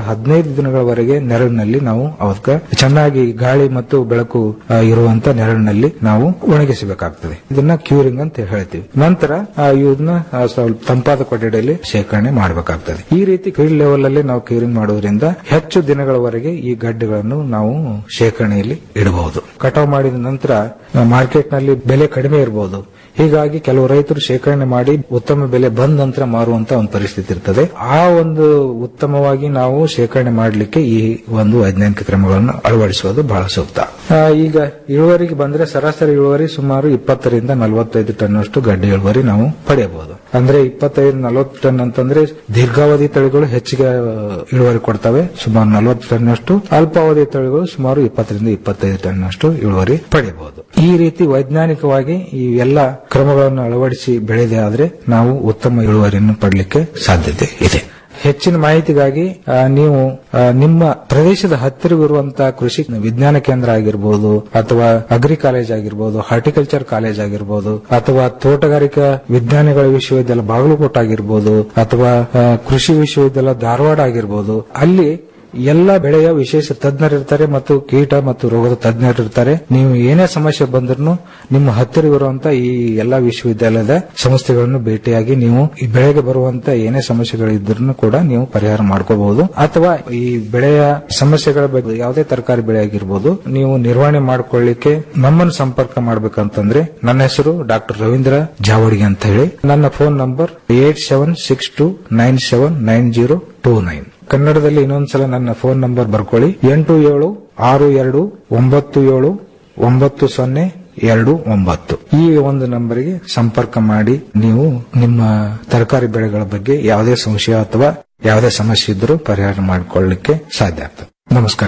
ಹದಿನೈದು ದಿನಗಳವರೆಗೆ ನೆರಳಿನಲ್ಲಿ ನಾವು ಅವಕ್ಕೆ ಚೆನ್ನಾಗಿ ಗಾಳಿ ಮತ್ತು ಬೆಳಕು ಆ, ಇರುವಂತ ನೆರಳಿನಲ್ಲಿ ನಾವು ಒಣಗಿಸಬೇಕಾಗ್ತದೆ ಇದನ್ನ ಕ್ಯೂರಿಂಗ್ ಅಂತ ಹೇಳ್ತೀವಿ ನಂತರ ಆ, ಇದನ್ನ ಆ, ಸ್ವಲ್ಪ ತಂಪಾದ ಕೊಠಡಿಯಲ್ಲಿ ಶೇಖರಣೆ ಮಾಡಬೇಕಾಗ್ತದೆ ಈ ರೀತಿ ಫೀಲ್ಡ್ ಲೆವೆಲ್ ಅಲ್ಲಿ ನಾವು ಕ್ಯೂರಿಂಗ್ ಮಾಡೋದ್ರಿಂದ ಹೆಚ್ಚು ದಿನಗಳವರೆಗೆ ಈ ಗಡ್ಡೆಗಳನ್ನು ನಾವು ಶೇಖರಣೆಯಲ್ಲಿ ಇಡಬಹುದು ಕಟಾವು ಮಾಡಿದ ನಂತರ ಮಾರ್ಕೆಟ್ ನಲ್ಲಿ ಬೆಲೆ ಕಡಿಮೆ ಇರಬಹುದು ಹೀಗಾಗಿ ಕೆಲವು ರೈತರು ಶೇಖರಣೆ ಮಾಡಿ ಉತ್ತಮ ಬೆಲೆ ಬಂದ ನಂತರ ಮಾರುವಂತ ಒಂದು ಪರಿಸ್ಥಿತಿ ಇರ್ತದೆ ಆ ಒಂದು ಉತ್ತಮವಾಗಿ ನಾವು ಶೇಖರಣೆ ಮಾಡಲಿಕ್ಕೆ ಈ ಒಂದು ವೈಜ್ಞಾನಿಕ ಕ್ರಮಗಳನ್ನು ಅಳವಡಿಸುವುದು ಬಹಳ ಸೂಕ್ತ ಆ, ಈಗ ಇಳುವರಿಗೆ ಬಂದ್ರೆ ಸರಾಸರಿ ಇಳುವರಿ ಸುಮಾರು ಇಪ್ಪತ್ತರಿಂದ ನಲವತ್ತೈದು ಟನ್ ಅಷ್ಟು ಗಡ್ಡೆ ಇಳುವರಿ ನಾವು ಪಡೆಯಬಹುದು ಅಂದ್ರೆ ಇಪ್ಪತ್ತೈದು ನಲವತ್ತು ಟನ್ ಅಂತಂದ್ರೆ ದೀರ್ಘಾವಧಿ ತಳಿಗಳು ಹೆಚ್ಚಿಗೆ ಆ, ಇಳುವರಿ ಕೊಡ್ತವೆ ಸುಮಾರು ನಲವತ್ತು ಟನ್ ಅಷ್ಟು ಅಲ್ಪಾವಧಿ ತಳಿಗಳು ಸುಮಾರು ಇಪ್ಪತ್ತರಿಂದ ಇಪ್ಪತ್ತೈದು ಟನ್ ಅಷ್ಟು ಇಳುವರಿ ಪಡೆಯಬಹುದು ಈ ರೀತಿ ವೈಜ್ಞಾನಿಕವಾಗಿ ಈ ಎಲ್ಲ ಕ್ರಮಗಳನ್ನು ಅಳವಡಿಸಿ ಬೆಳೆದೇ ಆದ್ರೆ ನಾವು ಉತ್ತಮ ಇಳುವರಿಯನ್ನು ಪಡಲಿಕ್ಕೆ ಸಾಧ್ಯತೆ ಇದೆ ಹೆಚ್ಚಿನ ಮಾಹಿತಿಗಾಗಿ ಆ, ನೀವು ಆ, ನಿಮ್ಮ ಪ್ರದೇಶದ ಹತ್ತಿರವಿರುವಂತಹ ಕೃಷಿ ವಿಜ್ಞಾನ ಕೇಂದ್ರ ಆಗಿರ್ಬೋದು ಅಥವಾ ಅಗ್ರಿ ಕಾಲೇಜ್ ಆಗಿರ್ಬೋದು ಹಾರ್ಟಿಕಲ್ಚರ್ ಕಾಲೇಜ್ ಆಗಿರ್ಬೋದು ಅಥವಾ ತೋಟಗಾರಿಕಾ ವಿಜ್ಞಾನಿಗಳ ವಿಶ್ವವಿದ್ಯಾಲಯ ಬಾಗಲಕೋಟೆ ಆಗಿರ್ಬೋದು ಅಥವಾ ಆ, ಕೃಷಿ ವಿಶ್ವವಿದ್ಯಾಲಯ ಧಾರವಾಡ ಆಗಿರ್ಬೋದು ಅಲ್ಲಿ ಎಲ್ಲ ಬೆಳೆಯ ವಿಶೇಷ ತಜ್ಞರಿರ್ತಾರೆ ಮತ್ತು ಕೀಟ ಮತ್ತು ರೋಗದ ತಜ್ಞರಿರ್ತಾರೆ ನೀವು ಏನೇ ಸಮಸ್ಯೆ ಬಂದ್ರೂ ನಿಮ್ಮ ಹತ್ತಿರವಿರುವಂತ ಈ ಎಲ್ಲಾ ವಿಶ್ವವಿದ್ಯಾಲಯದ ಸಂಸ್ಥೆಗಳನ್ನು ಭೇಟಿಯಾಗಿ ನೀವು ಈ ಬೆಳೆಗೆ ಬರುವಂತ ಏನೇ ಸಮಸ್ಯೆಗಳಿದ್ರೂ ಕೂಡ ನೀವು ಪರಿಹಾರ ಮಾಡ್ಕೋಬಹುದು ಅಥವಾ ಈ ಬೆಳೆಯ ಸಮಸ್ಯೆಗಳ ಬಗ್ಗೆ ಯಾವುದೇ ತರಕಾರಿ ಬೆಳೆ ಆಗಿರ್ಬೋದು ನೀವು ನಿರ್ವಹಣೆ ಮಾಡ್ಕೊಳ್ಳಿಕ್ಕೆ ನಮ್ಮನ್ನು ಸಂಪರ್ಕ ಮಾಡ್ಬೇಕಂತಂದ್ರೆ ನನ್ನ ಹೆಸರು ಡಾಕ್ಟರ್ ರವೀಂದ್ರ ಜಾವಡಿಗೆ ಅಂತ ಹೇಳಿ ನನ್ನ phone number eight seven six two nine seven nine zero two nine ಕನ್ನಡದಲ್ಲಿ ಇನ್ನೊಂದ್ಸಲ ನನ್ನ ಫೋನ್ ನಂಬರ್ ಬರ್ಕೊಳ್ಳಿ ಎಂಟು ಏಳು ಆರು ಎರಡು ಒಂಬತ್ತು ಏಳು ಒಂಬತ್ತು ಸೊನ್ನೆ ಎರಡು ಒಂಬತ್ತು ಈ ಒಂದು ನಂಬರಿಗೆ ಸಂಪರ್ಕ ಮಾಡಿ ನೀವು ನಿಮ್ಮ ತರಕಾರಿ ಬೆಳೆಗಳ ಬಗ್ಗೆ ಯಾವುದೇ ಸಂಶಯ ಅಥವಾ ಯಾವುದೇ ಸಮಸ್ಯೆ ಇದ್ರೂ ಪರಿಹಾರ ಮಾಡಿಕೊಳ್ಳಲಿಕ್ಕೆ ಸಾಧ್ಯ ಆಗ್ತದೆ ನಮಸ್ಕಾರ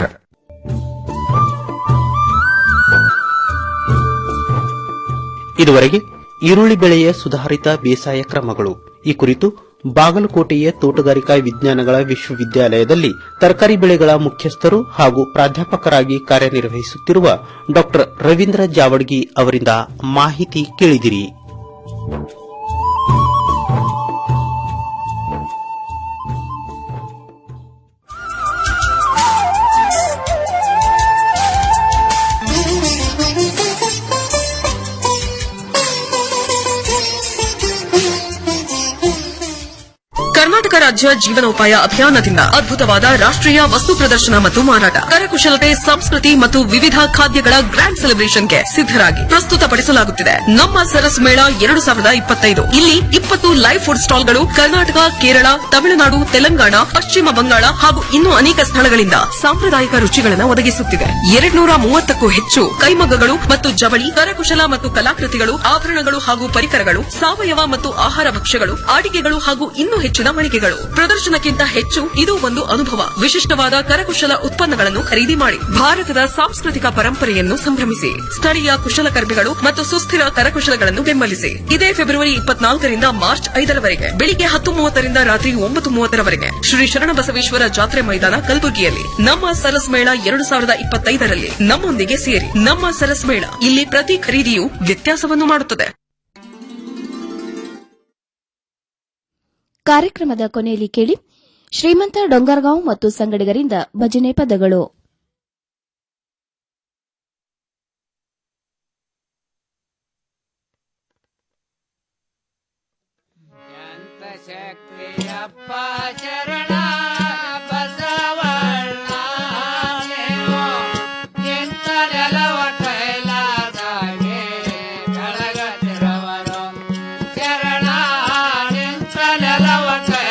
ಇದುವರೆಗೆ ಈರುಳ್ಳಿ ಬೆಳೆಯ ಸುಧಾರಿತ ಬೇಸಾಯ ಕ್ರಮಗಳು ಈ ಕುರಿತು ಬಾಗಲಕೋಟೆಯ ತೋಟಗಾರಿಕಾ ವಿಜ್ಞಾನಗಳ ವಿಶ್ವವಿದ್ಯಾಲಯದಲ್ಲಿ ತರಕಾರಿ ಬೆಳೆಗಳ ಮುಖ್ಯಸ್ಥರು ಹಾಗೂ ಪ್ರಾಧ್ಯಾಪಕರಾಗಿ ಕಾರ್ಯನಿರ್ವಹಿಸುತ್ತಿರುವ ಡಾ ರವೀಂದ್ರ ಜಾವಡ್ಗಿ ಅವರಿಂದ ಮಾಹಿತಿ ಕೇಳಿದಿರಿ ಕರ್ನಾಟಕ ರಾಜ್ಯ ಜೀವನೋಪಾಯ ಅಭಿಯಾನದಿಂದ ಅದ್ಭುತವಾದ ರಾಷ್ಟ್ರೀಯ ವಸ್ತು ಪ್ರದರ್ಶನ ಮತ್ತು ಮಾರಾಟ ಕರಕುಶಲತೆ ಸಂಸ್ಕೃತಿ ಮತ್ತು ವಿವಿಧ ಖಾದ್ಯಗಳ ಗ್ರ್ಯಾಂಡ್ ಸೆಲೆಬ್ರೇಷನ್ಗೆ ಸಿದ್ದರಾಗಿ ಪ್ರಸ್ತುತಪಡಿಸಲಾಗುತ್ತಿದೆ ನಮ್ಮ ಸರಸ್ ಮೇಳ ಎರಡು ಸಾವಿರದ ಇಪ್ಪತ್ತೈದು ಇಲ್ಲಿ ಇಪ್ಪತ್ತು ಲೈವ್ ಫುಡ್ ಸ್ಟಾಲ್ಗಳು ಕರ್ನಾಟಕ ಕೇರಳ ತಮಿಳುನಾಡು ತೆಲಂಗಾಣ ಪಶ್ಚಿಮ ಬಂಗಾಳ ಹಾಗೂ ಇನ್ನೂ ಅನೇಕ ಸ್ಥಳಗಳಿಂದ ಸಾಂಪ್ರದಾಯಿಕ ರುಚಿಗಳನ್ನು ಒದಗಿಸುತ್ತಿದೆ ಎರಡ್ನೂರ ಮೂವತ್ತಕ್ಕೂ ಹೆಚ್ಚು ಕೈಮಗ್ಗಗಳು ಮತ್ತು ಜವಳಿ ಕರಕುಶಲ ಮತ್ತು ಕಲಾಕೃತಿಗಳು ಆಭರಣಗಳು ಹಾಗೂ ಪರಿಕರಗಳು ಸಾವಯವ ಮತ್ತು ಆಹಾರ ಭಕ್ಷ್ಯಗಳು ಅಡಿಗೆಗಳು ಹಾಗೂ ಇನ್ನೂ ಹೆಚ್ಚಿನ ಮಳಿಗೆಗಳು ಪ್ರದರ್ಶನಕ್ಕಿಂತ ಹೆಚ್ಚು ಇದು ಒಂದು ಅನುಭವ ವಿಶಿಷ್ಟವಾದ ಕರಕುಶಲ ಉತ್ಪನ್ನಗಳನ್ನು ಖರೀದಿ ಮಾಡಿ ಭಾರತದ ಸಾಂಸ್ಕೃತಿಕ ಪರಂಪರೆಯನ್ನು ಸಂಭ್ರಮಿಸಿ ಸ್ಥಳೀಯ ಕುಶಲಕರ್ಮಿಗಳು ಮತ್ತು ಸುಸ್ಥಿರ ಕರಕುಶಲಗಳನ್ನು ಬೆಂಬಲಿಸಿ ಇದೇ ಫೆಬ್ರವರಿ ಇಪ್ಪತ್ನಾಲ್ಕರಿಂದ ಮಾರ್ಚ್ ಐದರವರೆಗೆ ಬೆಳಿಗ್ಗೆ ಹತ್ತು ಮೂವತ್ತರಿಂದ ರಾತ್ರಿ ಒಂಬತ್ತು ಮೂವತ್ತರವರೆಗೆ ಶ್ರೀ ಶರಣಬಸವೇಶ್ವರ ಜಾತ್ರೆ ಮೈದಾನ ಕಲಬುರಗಿಯಲ್ಲಿ ನಮ್ಮ ಸರಸ್ ಮೇಳ ಎರಡು ಸಾವಿರದ ಇಪ್ಪತ್ತೈದರಲ್ಲಿ ನಮ್ಮೊಂದಿಗೆ ಸೇರಿ ನಮ್ಮ ಸರಸ್ ಮೇಳ ಇಲ್ಲಿ ಪ್ರತಿ ಖರೀದಿಯು ವ್ಯತ್ಯಾಸವನ್ನು ಮಾಡುತ್ತದೆ ಕಾರ್ಯಕ್ರಮದ ಕೊನೆಯಲ್ಲಿ ಕೇಳಿ ಶ್ರೀಮಂತ ಡೊಂಗರ್ಗಾಂವ್ ಮತ್ತು ಸಂಗಡಿಗರಿಂದ ಭಜನೆ ಪದಗಳು ಶಕ್ತಿಯಪ್ಪ ಶರಣ ಬಸವಣ್ಣ ನೀವು ಎಂತ ನೆಲವ ಕೈಲಾದಾಗೆ ಬೆಳಗದಿರವರು ಶರಣ ನಿಂತ ನೆಲವ ಕೈ